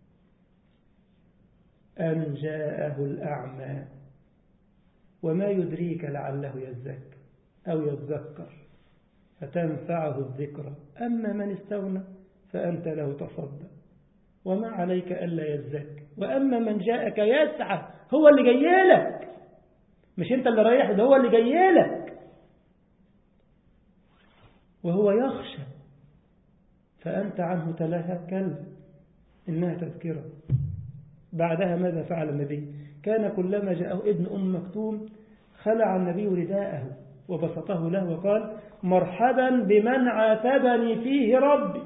أن جاءه الأعمى وما يدريك لعله يزكى أو يذكر فتنفعه الذكرى أما من استغنى فأنت له تصدى وما عليك ألا يزكى وأما من جاءك يسعى هو اللي جاي لك مش أنت اللي رايح ده هو اللي جاي لك وهو يخشى فأنت عنه تلاها كلا إنها تذكرة بعدها ماذا فعل النبي كان كلما جاءه ابن أم مكتوم خلع النبي رداءه وبسطه له وقال مرحبا بمن عاتبني فيه ربي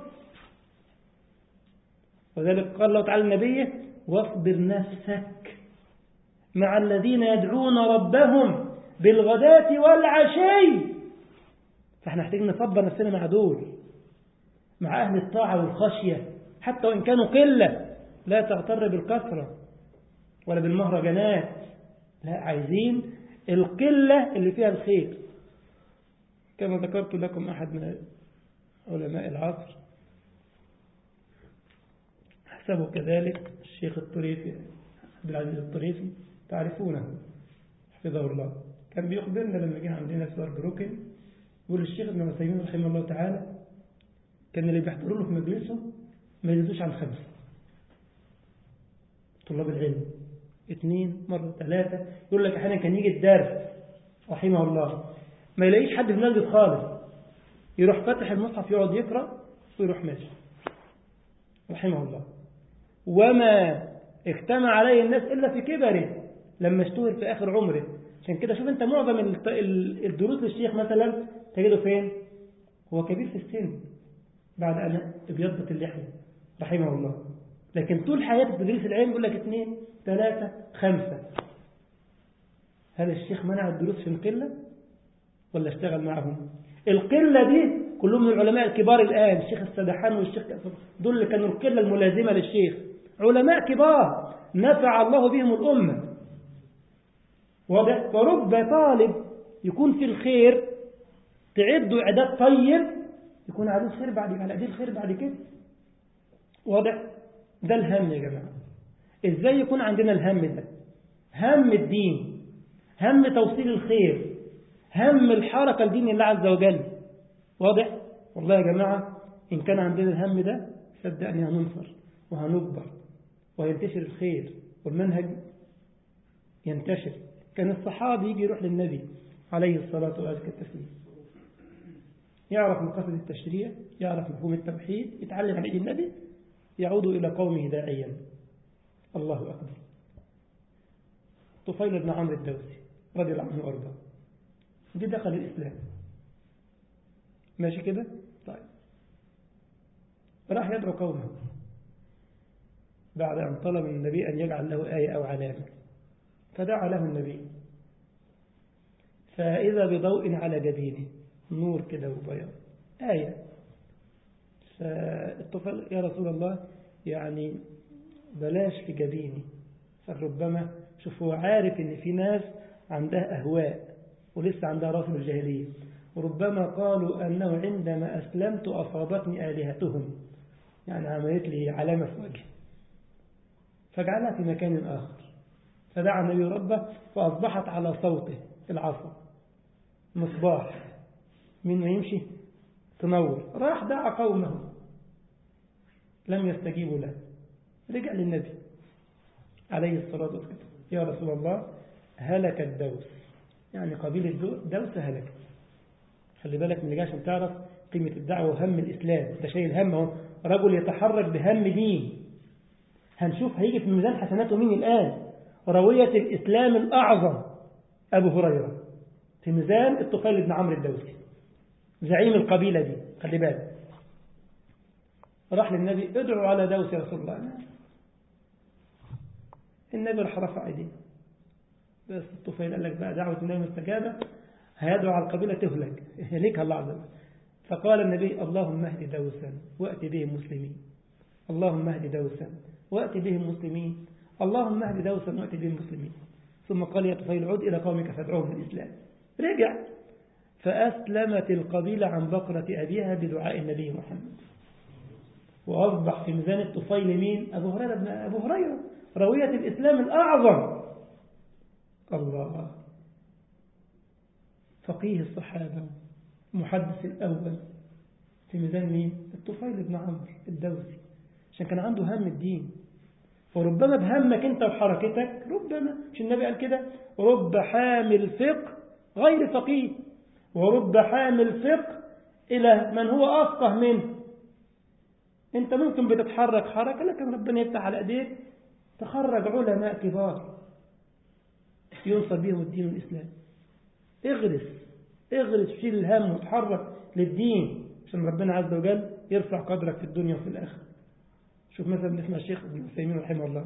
وذلك قال الله تعالى النبي واصبر نفسك مع الذين يدعون ربهم بالغداة والعشي فاحنا محتاجين نصبر نفسنا مع دول مع أهل الطاعة والخشية حتى وإن كانوا قلة لا تغتر بالكثرة ولا بالمهرجانات لا عايزين القلة اللي فيها الخير كما ذكرت لكم أحد من علماء العصر حسبه كذلك الشيخ الطريفي عبد العزيز الطريفي تعرفونه حفظه الله كان بيخبرنا لما جه عندنا في دار بروكن يقول الشيخ ابن عثيمين رحمه الله تعالى كان اللي بيحضروا له في مجلسه ما يزيدوش عن خمسة طلاب العلم اثنين مرة ثلاثة يقول لك أحيانا كان يجي الدرس رحمه الله ما يلاقيش حد في المسجد خالص يروح فتح المصحف يقعد يقرأ ويروح ماشي رحمه الله وما اجتمع عليه الناس إلا في كبره لما اشتهر في آخر عمره عشان كده شوف انت معظم الدروس للشيخ مثلا تجده فين هو كبير في السن بعد أن ابيضت اللحية رحمه الله لكن طول حياته في تدريس العلم يقول لك اثنين ثلاثة خمسة هل الشيخ منع الدروس في القلة ولا اشتغل معهم القلة دي كلهم من العلماء الكبار الآن الشيخ السدحان والشيخ دول اللي كانوا القلة الملازمة للشيخ علماء كبار نفع الله بهم الأمة واضح فرب طالب يكون في الخير تعده إعداد طيب يكون عليه الخير بعد على أيديه الخير بعد كده واضح ده الهم يا جماعة ازاي يكون عندنا الهم ده هم الدين هم توصيل الخير هم الحركة لدين الله عز وجل واضح والله يا جماعة إن كان عندنا الهم ده صدقني هننصر وهنكبر وينتشر الخير والمنهج ينتشر كان الصحابي يجي يروح للنبي عليه الصلاة وأزكى التسليم يعرف مقاصد التشريع يعرف مفهوم التوحيد يتعلم عن ايد النبي يعود إلى قومه داعيا الله أكبر طفيل بن عمرو الدوسي رضي الله عنه وارضاه دي دخل الإسلام ماشي كده طيب راح يدعو قومه بعد أن طلب من النبي أن يجعل له آية أو علامة فدعا له النبي فإذا بضوء على جبينه نور كده وبياض آية فالطفل يا رسول الله يعني بلاش في جبيني فربما شوف هو عارف ان في ناس عندها أهواء ولسه عندها راسب الجاهلية وربما قالوا أنه عندما أسلمت أصابتني آلهتهم يعني عملت لي علامة في وجهي فجعلها في مكان آخر فدعا النبي ربه فأصبحت على صوته العصا مصباح من ما يمشي تنور راح دعا قومه لم يستجيبوا له رجع للنبي عليه الصلاة والسلام يا رسول الله هلك الدوس يعني قبيلة دوس هلكت خلي بالك من اللي عشان تعرف قيمة الدعوة وهم الإسلام ده شيء الهم اهو رجل يتحرك بهم دين هنشوف هيجي في ميزان حسناته مين الآن روية الإسلام الأعظم أبو هريرة في ميزان الطفيل بن عمرو الدوسي زعيم القبيلة دي خلي بالك راح للنبي ادعوا على دوس يا رسول الله النبي راح رفع ايديه بس الطفيل قال لك بقى دعوة النبي مستجابة هيدعو على القبيلة تهلك يهلكها الله عز وجل فقال النبي اللهم اهد دوسا وأت بهم مسلمين اللهم اهد دوسا وأت بهم مسلمين اللهم اهد دوسا وأت بهم مسلمين ثم قال يا طفيل عد إلى قومك فادعوهم للإسلام رجع فأسلمت القبيلة عن بقرة أبيها بدعاء النبي محمد وأصبح في ميزان الطفيل مين أبو هريرة بن أبو هريرة روية الإسلام الأعظم الله فقيه الصحابة محدث الأول في ميزان مين الطفيل بن عمرو الدوسي عشان كان عنده هم الدين وربما بهمك انت وحركتك ربما مش النبي قال كده رب حامل فقه غير فقيه ورب حامل فقه إلى من هو أفقه منه انت ممكن بتتحرك حركة لكن ربنا يفتح على ايديك تخرج علماء كبار ينصر بهم الدين الإسلام اغرس اغرس شيل الهم وتحرك للدين عشان ربنا عز وجل يرفع قدرك في الدنيا وفي الآخرة شوف مثلا نسمع الشيخ ابن عثيمين رحمه الله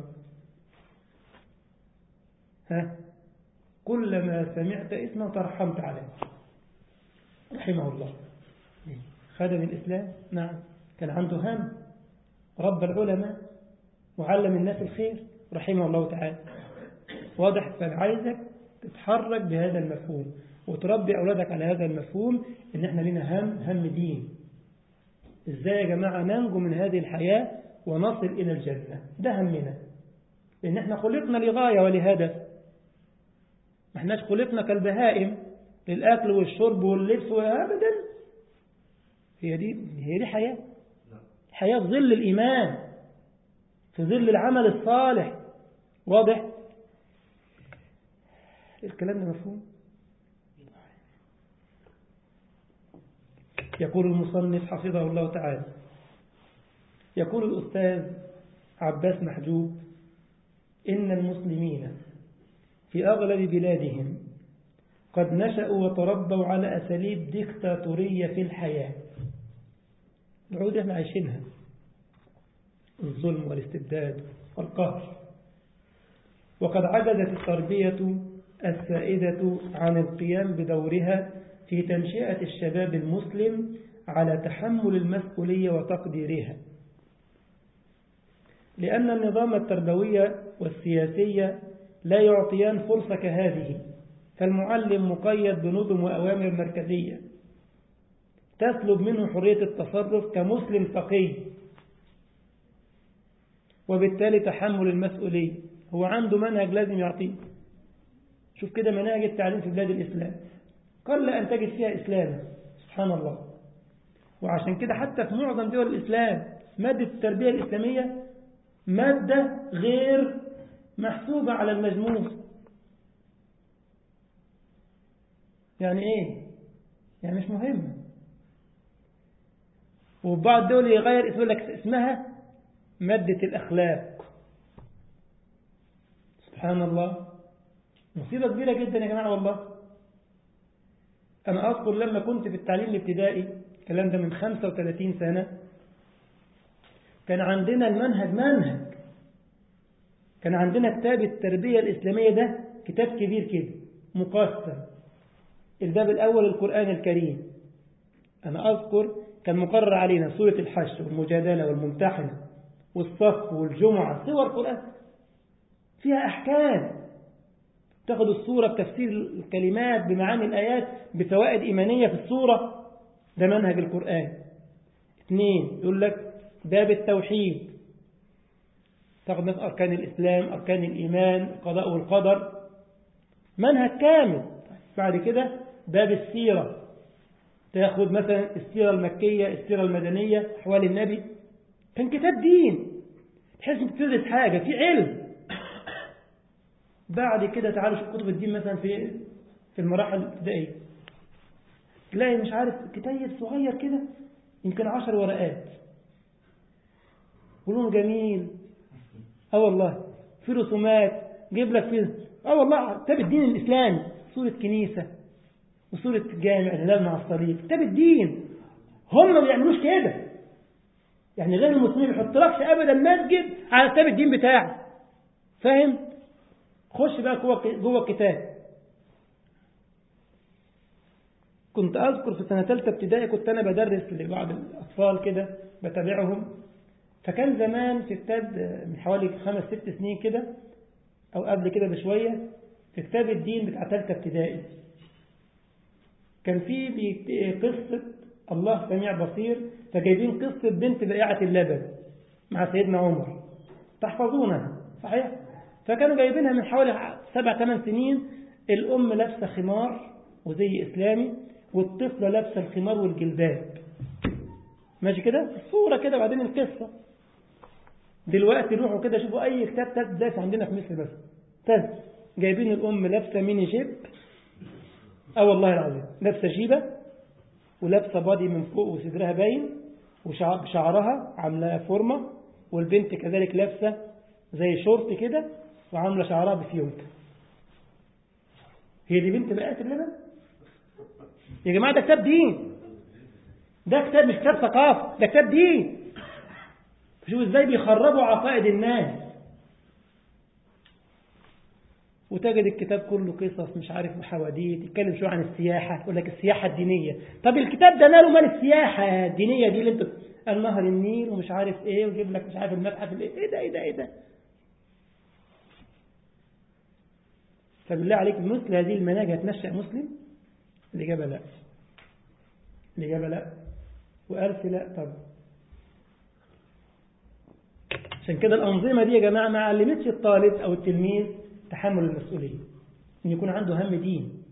ها كلما سمعت اسمه ترحمت عليه رحمه الله خادم الإسلام نعم كان عنده هم رب العلماء وعلم الناس الخير رحمه الله تعالى واضح فأنا عايزك تتحرك بهذا المفهوم وتربي أولادك على هذا المفهوم إن إحنا لنا هم هم دين إزاي يا جماعة ننجو من هذه الحياة ونصل إلى الجنة ده همنا لأن إحنا خلقنا لغاية ولهدف ما إحناش خلقنا كالبهائم للأكل والشرب واللبس أبدا هي دي هي دي حياة حياة في ظل الإيمان في ظل العمل الصالح واضح الكلام ده مفهوم يقول المصنف حفظه الله تعالى يقول الأستاذ عباس محجوب إن المسلمين في أغلب بلادهم قد نشأوا وتربوا على أساليب ديكتاتورية في الحياة العود احنا عايشينها الظلم والاستبداد والقهر وقد عجزت التربية السائدة عن القيام بدورها في تنشئة الشباب المسلم على تحمل المسؤولية وتقديرها لأن النظام التربوي والسياسي لا يعطيان فرصة كهذه فالمعلم مقيد بنظم وأوامر مركزية تسلب منه حرية التصرف كمسلم تقي وبالتالي تحمل المسؤولية هو عنده منهج لازم يعطيه شوف كده مناهج التعليم في بلاد الإسلام قل أن تجد فيها إسلاما سبحان الله وعشان كده حتى في معظم دول الإسلام مادة التربية الإسلامية مادة غير محسوبة على المجموع يعني ايه يعني مش مهمة وبعض الدول يغير اسم لك اسمها مادة الأخلاق سبحان الله مصيبة كبيرة جدا يا جماعة والله أنا أذكر لما كنت في التعليم الابتدائي الكلام ده من 35 سنة كان عندنا المنهج منهج كان عندنا كتاب التربية الإسلامية ده كتاب كبير كده مقسم الباب الأول القرآن الكريم أنا أذكر كان مقرر علينا سورة الحشر والمجادلة والممتحنة والصف والجمعة سور قرآن فيها أحكام تاخد الصورة بتفسير الكلمات بمعاني الآيات بفوائد إيمانية في الصورة ده منهج القرآن اثنين يقول لك باب التوحيد تاخد مثلا أركان الإسلام أركان الإيمان القضاء والقدر منهج كامل بعد كده باب السيرة تاخد مثلا السيرة المكية السيرة المدنية أحوال النبي كان كتاب دين تحس انك تدرس حاجة في علم بعد كده تعالوا شوف كتب الدين مثلا في في المراحل الابتدائية تلاقي مش عارف كتيب صغير كده يمكن عشر ورقات ولونه جميل اه والله في رسومات جيب لك فيه اه والله كتاب الدين الإسلامي صورة كنيسة وصورة جامع الهلال مع الصليب كتاب الدين هم ما بيعملوش كده يعني غير المسلمين ما يحطلكش ابدا مسجد على كتاب الدين بتاعه فاهم خش بقى جوه جوه الكتاب كنت اذكر في سنه ثالثه ابتدائي كنت انا بدرس لبعض الاطفال كده بتابعهم فكان زمان في كتاب من حوالي خمس ست سنين كده او قبل كده بشويه في كتاب الدين بتاع ثالثه ابتدائي كان في قصه الله سميع بصير فجايبين قصة بنت بائعة اللبن مع سيدنا عمر تحفظونها صحيح فكانوا جايبينها من حوالي سبع ثمان سنين الأم لابسة خمار وزي إسلامي والطفلة لابسة الخمار والجلباب ماشي كده الصورة كده بعدين القصة دلوقتي روحوا كده شوفوا أي كتاب تدرس عندنا في مصر بس تد جايبين الأم لابسة ميني جيب اه والله العظيم لابسة جيبة ولابسه بادي من فوق وصدرها باين وشعرها عامله فورمه والبنت كذلك لابسه زي شورت كده وعامله شعرها بفيونكه هي دي بنت بقات اللبن يا جماعه ده كتاب دين ده كتاب مش كتاب ثقافه ده كتاب دين شوف ازاي بيخربوا عقائد الناس وتجد الكتاب كله قصص مش عارف وحواديت يتكلم شويه عن السياحة يقول لك السياحة الدينية طب الكتاب ده ماله مال السياحة الدينية دي اللي انت النهر النيل ومش عارف ايه ويجيب لك مش عارف المتحف ايه ايه ده ايه ده ايه ده فبالله عليك مثل هذه المناهج هتنشأ مسلم الإجابة لا الإجابة لا وألف لا طب عشان كده الأنظمة دي يا جماعة ما علمتش الطالب أو التلميذ تحمل المسؤولية أن يكون عنده هم دين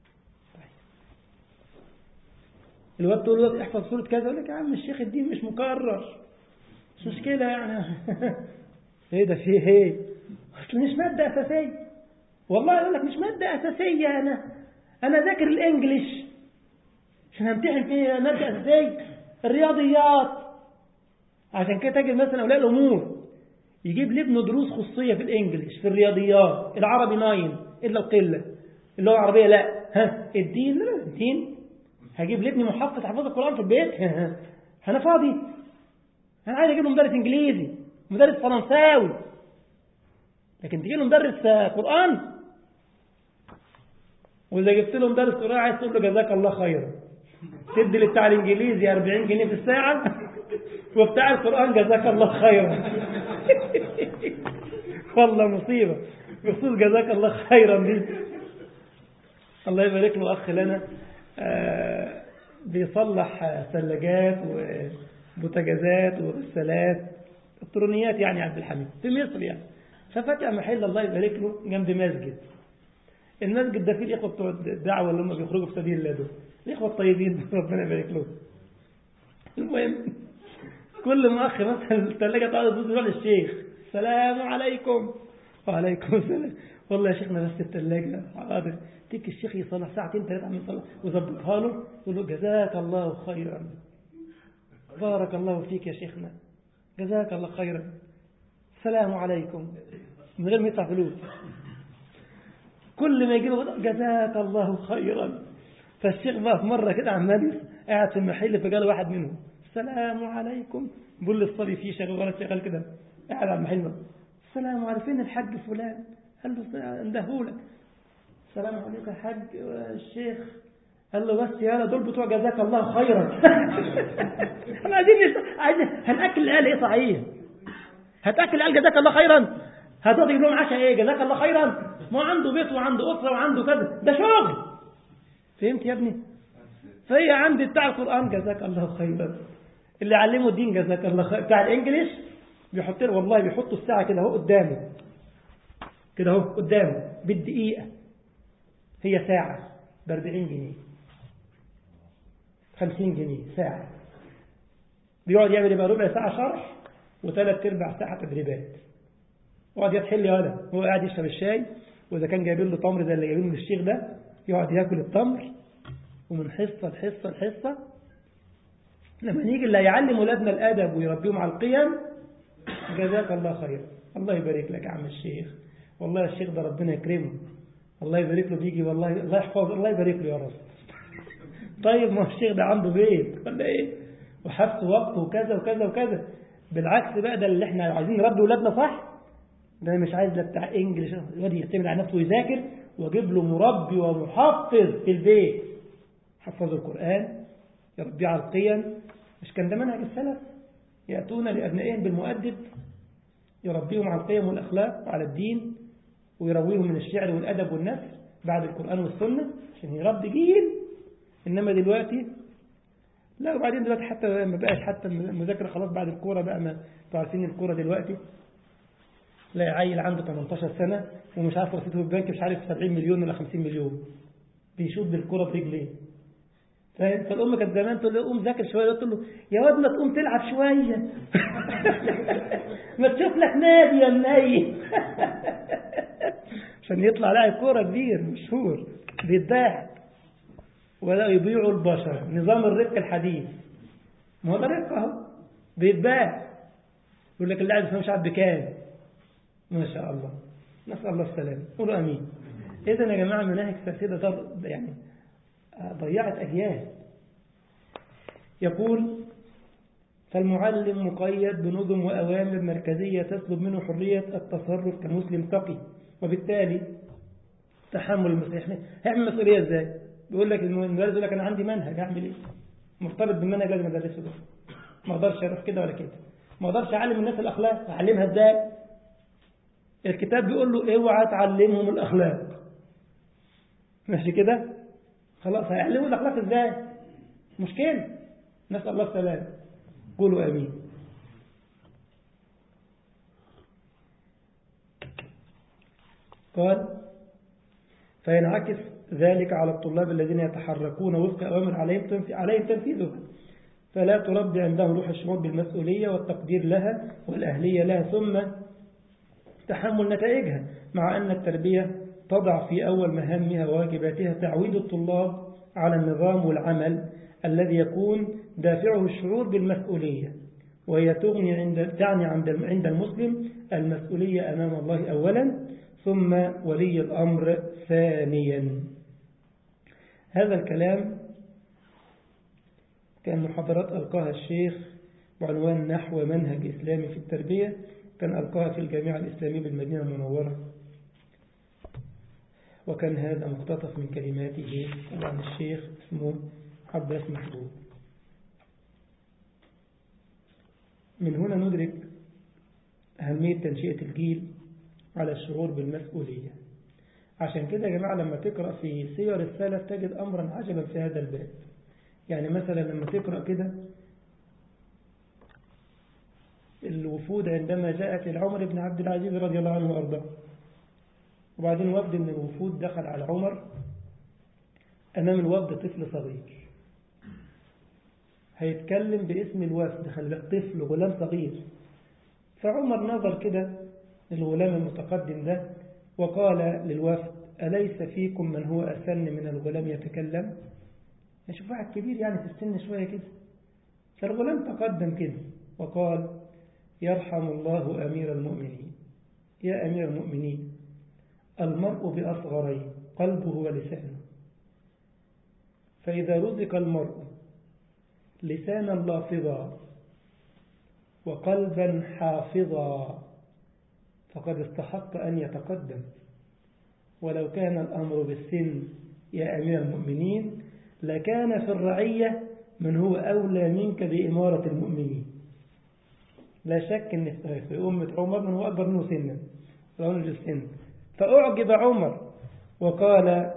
الواد تقول له احفظ سورة كذا يقول لك يا عم الشيخ الدين مش مكرر مش مشكلة يعني ايه ده فيه ايه اصل مش مادة أساسية والله يقول لك مش مادة أساسية أنا أنا ذاكر الإنجليش عشان همتحن فيه مادة أساسية الرياضيات عشان كده تجد مثلا أولياء الأمور يجيب لابنه دروس خصوصية في الإنجليش في الرياضيات العربي ناين إلا وقلة اللغة العربية لا ها الدين لا الدين هجيب لابني محفظ حفظ القرآن في البيت أنا فاضي أنا عايز أجيب له مدرس إنجليزي مدرس فرنساوي لكن تجيب له مدرس قرآن وإذا جبت له مدرس قرآن عايز تقول له جزاك الله خيرا تدي لبتاع الإنجليزي 40 جنيه في الساعة وبتاع القرآن جزاك الله خيرا والله مصيبة بخصوص جزاك الله خيرا دي الله يبارك له أخ لنا آه بيصلح ثلاجات وبوتاجازات وغسالات الكترونيات يعني عبد الحميد في مصر يعني ففتح محل الله يبارك له جنب مسجد المسجد ده فيه الإخوة بتوع الدعوة اللي هم بيخرجوا في سبيل الله دول الإخوة الطيبين ربنا يبارك لهم المهم كل ما أخ مثلا الثلاجة تقعد تبص يروح للشيخ السلام عليكم وعليكم السلام والله يا شيخنا بس الثلاجة حاضر تيجي الشيخ يصلح ساعتين ثلاثة عم يصلح ويظبطها له يقول له جزاك الله خيرا بارك الله فيك يا شيخنا جزاك الله خيرا السلام عليكم من غير ما يدفع فلوس كل ما يجي له جزاك الله خيرا فالشيخ بقى في مرة كده عمال قاعد في المحل فجاله واحد منهم السلام عليكم بيقول لي الصبي فيه شغال ولا شغال كده قاعد على المحل السلام عليكم فين الحاج فلان قال له اندهولك السلام عليكم يا حاج الشيخ قال له بس يا دول بتوع جزاك الله خيرا احنا عايزين عايزين هناكل العيال ايه صحيح هتاكل العيال جزاك الله خيرا هتقعد تجيب لهم عشاء ايه جزاك الله خيرا ما عنده بيت وعنده اسره وعنده كذا ده شغل فهمت يا ابني فهي عندي بتاع القران جزاك الله خيرا اللي علمه الدين جزاك الله خيرا بتاع الانجليش بيحط له والله بيحطوا الساعه كده اهو قدامه كده اهو قدامه بالدقيقه هي ساعه ب 40 جنيه 50 جنيه ساعة بيقعد يعمل يبقى ربع ساعة شرح وثلاث ارباع ساعة تدريبات يقعد يتحل يا ولد هو قاعد يشرب الشاي وإذا كان جايبين له تمر زي اللي جايبينه من الشيخ ده يقعد ياكل التمر ومن حصة لحصة لحصة لما نيجي اللي هيعلم ولادنا الأدب ويربيهم على القيم جزاك الله خير الله يبارك لك يا عم الشيخ والله الشيخ ده ربنا يكرمه الله يبارك له بيجي والله الله يحفظه الله يبارك له يا رب طيب ما هو الشيخ ده عنده بيت ولا ايه وحبس وقته وكذا وكذا وكذا بالعكس بقى ده اللي احنا عايزين نربي ولادنا صح ده انا مش عايز لا بتاع انجلش الواد يعتمد على نفسه ويذاكر واجيب له مربي ومحفظ في البيت حفظه القران يربيه على القيم مش كان ده منهج السلف ياتون لابنائهم بالمؤدب يربيهم على القيم والاخلاق وعلى الدين ويرويهم من الشعر والادب والنثر بعد القران والسنه عشان يربي جيل إنما دلوقتي لا وبعدين دلوقتي حتى ما بقاش حتى المذاكرة خلاص بعد الكورة بقى ما عارفين الكورة دلوقتي لا عيل عنده 18 سنة ومش عارف رصيده في البنك مش عارف 70 مليون ولا 50 مليون بيشوط بالكورة برجليه فاهم فالأم كانت زمان تقول له قوم ذاكر شوية تقول له يا واد ما تقوم تلعب شوية ما تشوف لك نادي يا مني عشان يطلع لاعب كورة كبير مشهور بيتباع ولا يبيع البشر نظام الرق الحديث ما هو ده رق اهو بيتباع يقول لك اللاعب مش عارف بكام ما شاء الله نسأل الله السلامة قولوا أمين إذا يا جماعة مناهج فاسدة در يعني ضيعت أجيال يقول فالمعلم مقيد بنظم وأوامر مركزية تسلب منه حرية التصرف كمسلم تقي وبالتالي تحمل المسؤولية هيعمل مسؤولية ازاي؟ بيقول لك المدرس يقول لك انا عندي منهج اعمل ايه مرتبط بالمنهج لازم ادرسه ده ما اقدرش اروح كده ولا كده ما اقدرش اعلم الناس الاخلاق اعلمها ازاي الكتاب بيقول له اوعى تعلمهم الاخلاق ماشي كده خلاص هيعلموا الاخلاق ازاي مشكله نسال الله السلامه قولوا امين قال فينعكس ذلك على الطلاب الذين يتحركون وفق أوامر عليهم عليهم تنفيذها فلا تربي عندهم روح الشعور بالمسؤولية والتقدير لها والأهلية لها ثم تحمل نتائجها مع أن التربية تضع في أول مهامها وواجباتها تعويد الطلاب على النظام والعمل الذي يكون دافعه الشعور بالمسؤولية وهي تغني عند تعني عند المسلم المسؤولية أمام الله أولا ثم ولي الأمر ثانيا هذا الكلام كان محاضرات ألقاها الشيخ بعنوان نحو منهج إسلامي في التربية كان ألقاها في الجامعة الإسلامية بالمدينة المنورة وكان هذا مقتطف من كلماته عن الشيخ اسمه عباس محبوب من هنا ندرك أهمية تنشئة الجيل على الشعور بالمسؤولية عشان كده يا جماعة لما تقرأ في سير السلف تجد أمرا عجبا في هذا الباب يعني مثلا لما تقرأ كده الوفود عندما جاءت لعمر بن عبد العزيز رضي الله عنه وأرضاه وبعدين وفد من الوفود دخل على عمر أمام الوفد طفل صغير هيتكلم باسم الوفد خلي بالك طفل غلام صغير فعمر نظر كده الغلام المتقدم ده وقال للوفد أليس فيكم من هو أسن من الغلام يتكلم يشوف واحد كبير يعني في السن شوية كده فالغلام تقدم كده وقال يرحم الله أمير المؤمنين يا أمير المؤمنين المرء بأصغرين قلبه ولسانه فإذا رزق المرء لسانا لافظا وقلبا حافظا فقد استحق أن يتقدم ولو كان الأمر بالسن يا أمير المؤمنين لكان في الرعية من هو أولى منك بإمارة المؤمنين لا شك أن في أمة عمر من هو أكبر منه سنا رجل السن فأعجب عمر وقال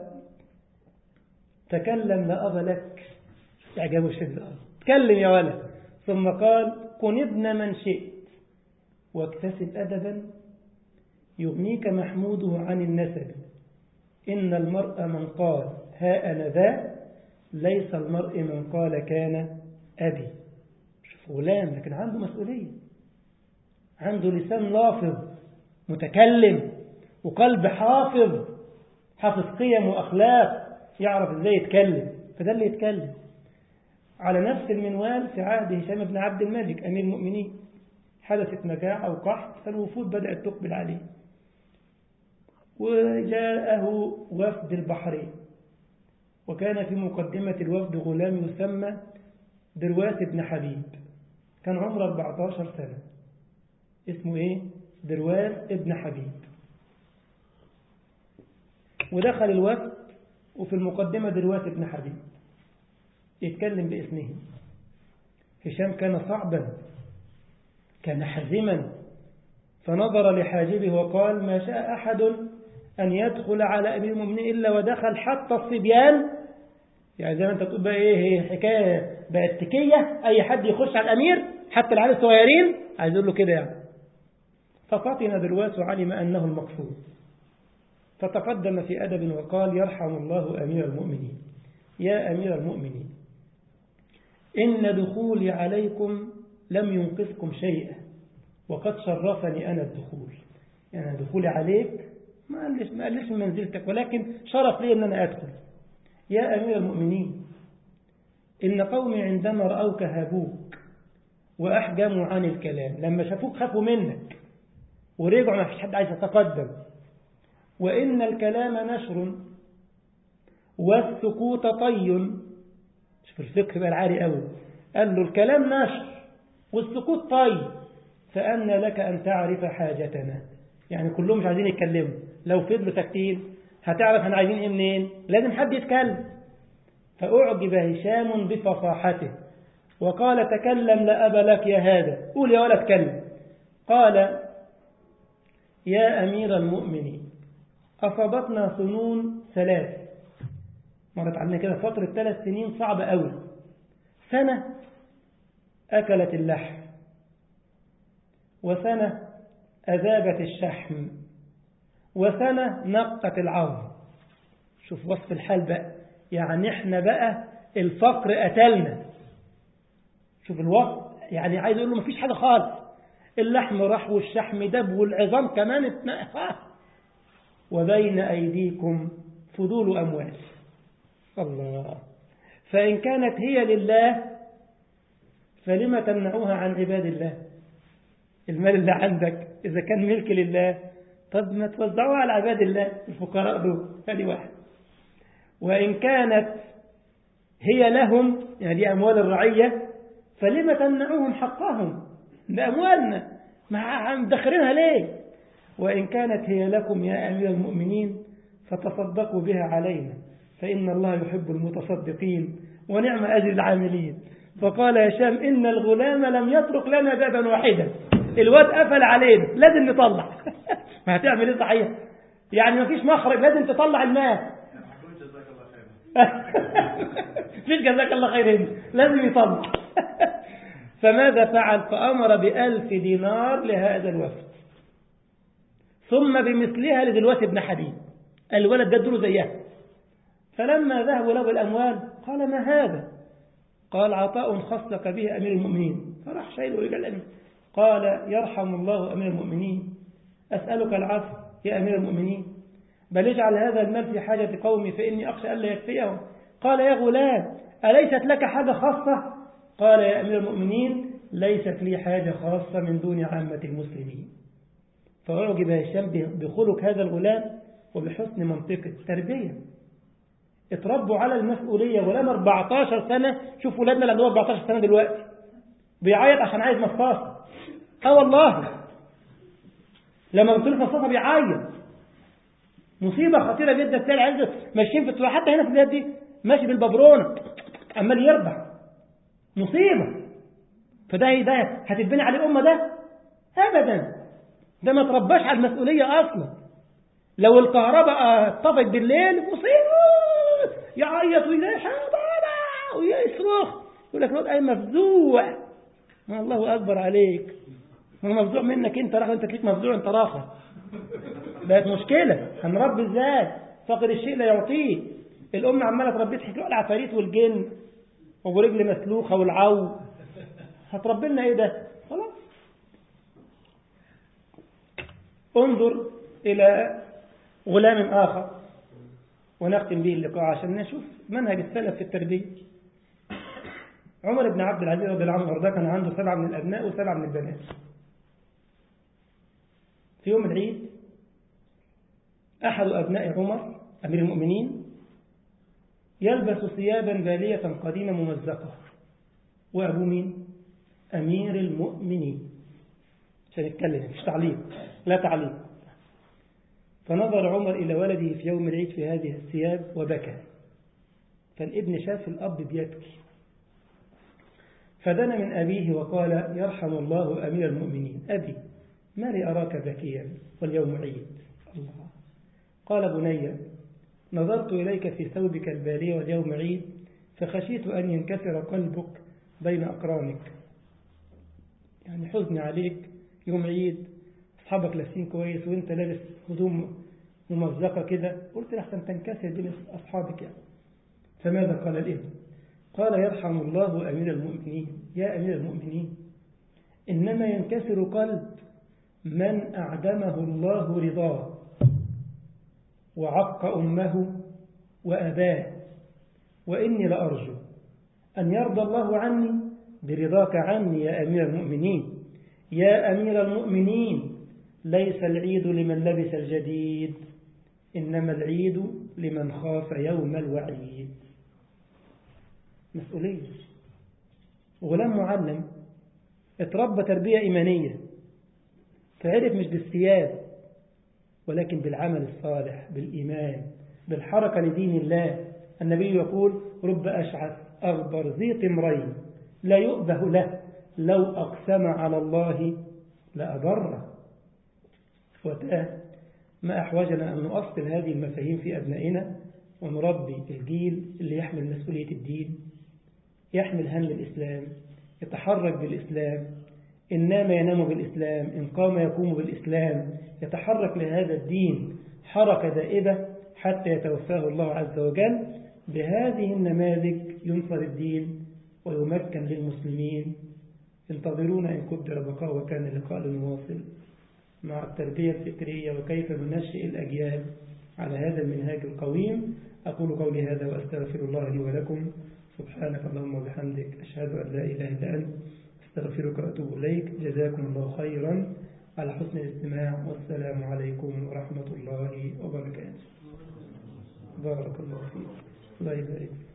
تكلم لا أبا لك إعجابه شديد تكلم يا ولد ثم قال كن ابن من شئت واكتسب أدبا يغنيك محموده عن النسب إن المرء من قال ها أنا ذا ليس المرء من قال كان أبي شوف غلام لكن عنده مسؤولية عنده لسان لافظ متكلم وقلب حافظ حافظ قيم وأخلاق يعرف ازاي يتكلم فده اللي يتكلم على نفس المنوال في عهد هشام بن عبد الملك أمير المؤمنين حدثت مجاعة وقحط فالوفود بدأت تقبل عليه وجاءه وفد البحرين وكان في مقدمة الوفد غلام يسمى درواس بن حبيب كان عمره 14 سنة اسمه ايه درواس ابن حبيب ودخل الوفد وفي المقدمة درواس ابن حبيب يتكلم باسمه هشام كان صعبا كان حزما فنظر لحاجبه وقال ما شاء أحد أن يدخل على أمير المؤمنين إلا ودخل حتى الصبيان يعني زي ما أنت تقول بقى إيه هي حكاية بقت تكية أي حد يخش على الأمير حتى العيال الصغيرين عايز يقول له كده يعني ففطن درواس وعلم أنه المقصود فتقدم في أدب وقال يرحم الله أمير المؤمنين يا أمير المؤمنين إن دخولي عليكم لم ينقذكم شيئا وقد شرفني أنا الدخول يعني دخولي عليك ما قالش ما قالش من منزلتك ولكن شرف لي أن أنا أدخل يا أمير المؤمنين إن قومي عندما رأوك هابوك وأحجموا عن الكلام لما شافوك خافوا منك ورجعوا ما فيش حد عايز يتقدم وإن الكلام نشر والسكوت طي شوف الفقه بقى العالي قوي قال له الكلام نشر والسكوت طي فأن لك أن تعرف حاجتنا يعني كلهم مش عايزين يتكلموا لو فضلوا ساكتين هتعرف احنا عايزين ايه منين لازم حد يتكلم فأعجب هشام بفصاحته وقال تكلم لا أبا لك يا هذا قول يا ولا اتكلم قال يا أمير المؤمنين أصابتنا سنون ثلاث مرت علينا كده فترة ثلاث سنين صعبة قوي سنة أكلت اللحم وسنة أذابت الشحم وسنة نقت العظم شوف وصف الحال بقى يعني احنا بقى الفقر قتلنا شوف الوصف يعني عايز يقول له مفيش حاجة خالص اللحم راح والشحم دب والعظام كمان اتنقى وبين أيديكم فضول أموال الله فإن كانت هي لله فلما تمنعوها عن عباد الله المال اللي عندك إذا كان ملك لله طب ما توزعوها على عباد الله الفقراء دول هذه واحد وإن كانت هي لهم يعني دي أموال الرعية فلما تمنعوهم حقهم ده أموالنا ما مدخرينها ليه وإن كانت هي لكم يا أمير المؤمنين فتصدقوا بها علينا فإن الله يحب المتصدقين ونعم أجر العاملين فقال هشام إن الغلام لم يترك لنا بابا واحدا الواد قفل علينا لازم نطلع ما هتعمل ايه صحيح يعني ما فيش مخرج لازم تطلع المال جزاك الله خير فيش جزاك الله خير هنا لازم يطلع فماذا فعل فأمر بألف دينار لهذا الوفد ثم بمثلها لدلوات بن حبيب الولد ده له زيها فلما ذهبوا له بالأموال قال ما هذا قال عطاء خصك به أمير المؤمنين فراح شايله إلى الأمير قال يرحم الله أمير المؤمنين أسألك العفو يا أمير المؤمنين بل اجعل هذا المال في حاجة قومي فإني أخشى ألا يكفيهم قال يا غلام أليست لك حاجة خاصة قال يا أمير المؤمنين ليست لي حاجة خاصة من دون عامة المسلمين فأعجب هشام بخلق هذا الغلام وبحسن منطقه تربية اتربوا على المسؤولية غلام 14 سنة شوف ولادنا اللي عندهم 14 سنة دلوقتي بيعيط عشان عايز مصاصة اه والله لما بتقول مصاصة بيعيط مصيبة خطيرة جدا تلاقي العيال ماشيين في الطريق حتى هنا في البلاد دي ماشي بالببرونة عمال يربح مصيبة فده ده هتتبني عليه الأمة ده أبدا ده ما ترباش على المسؤولية أصلا لو الكهرباء طفت بالليل مصيبة يعيط ويلاقي ويصرخ يقول لك الواد أي مفزوع ما الله أكبر عليك ما مفزوع منك أنت راح أنت تليك مفزوع أنت راخر بقت مشكلة هنربي ازاي فقر الشيء لا يعطيه الأم عمالة تربيه تحكي له العفاريت والجن ورجل مسلوخة والعو هتربي لنا ايه ده خلاص انظر إلى غلام آخر ونختم به اللقاء عشان نشوف منهج السلف في التربية عمر بن عبد العزيز رضي الله عنه وارضاه كان عنده سبعة من الأبناء وسبعة من البنات في يوم العيد أحد أبناء عمر أمير المؤمنين يلبس ثيابا بالية قديمة ممزقة وأبو مين؟ أمير المؤمنين عشان يتكلم مش تعليق لا تعليق فنظر عمر إلى ولده في يوم العيد في هذه الثياب وبكى فالابن شاف الأب بيبكي فدنا من أبيه وقال يرحم الله أمير المؤمنين أبي ما لي أراك ذكيا واليوم عيد الله قال بني نظرت إليك في ثوبك البالي واليوم عيد فخشيت أن ينكسر قلبك بين أقرانك يعني حزن عليك يوم عيد أصحابك لابسين كويس وانت لابس هدوم ممزقة كده قلت لحسن تنكسر بين أصحابك يعني فماذا قال الابن قال يرحم الله أمير المؤمنين يا أمير المؤمنين إنما ينكسر قلب من أعدمه الله رضاه وعق أمه وأباه وإني لأرجو أن يرضى الله عني برضاك عني يا أمير المؤمنين يا أمير المؤمنين ليس العيد لمن لبس الجديد إنما العيد لمن خاف يوم الوعيد مسؤولية غلام معلم اتربى تربية إيمانية فعرف مش بالثياب ولكن بالعمل الصالح بالإيمان بالحركة لدين الله النبي يقول رب أشعث أغبر ذي طمرين لا يؤبه له لو أقسم على الله لأبره وتاه ما أحوجنا أن نؤصل هذه المفاهيم في أبنائنا ونربي الجيل اللي يحمل مسؤولية الدين يحمل هم الإسلام يتحرك بالإسلام إن نام ينام بالإسلام إن قام يقوم بالإسلام يتحرك لهذا الدين حركة دائبة حتى يتوفاه الله عز وجل بهذه النماذج ينصر الدين ويمكن للمسلمين انتظرونا إن قدر بقاء وكان اللقاء لنواصل مع التربية الفكرية وكيف ننشئ الأجيال على هذا المنهاج القويم أقول قولي هذا وأستغفر الله لي ولكم سبحانك اللهم وبحمدك أشهد أن لا إله إلا أنت استغفرك وأتوب إليك جزاكم الله خيرا على حسن الاستماع والسلام عليكم ورحمة الله وبركاته بارك الله فيك الله يبارك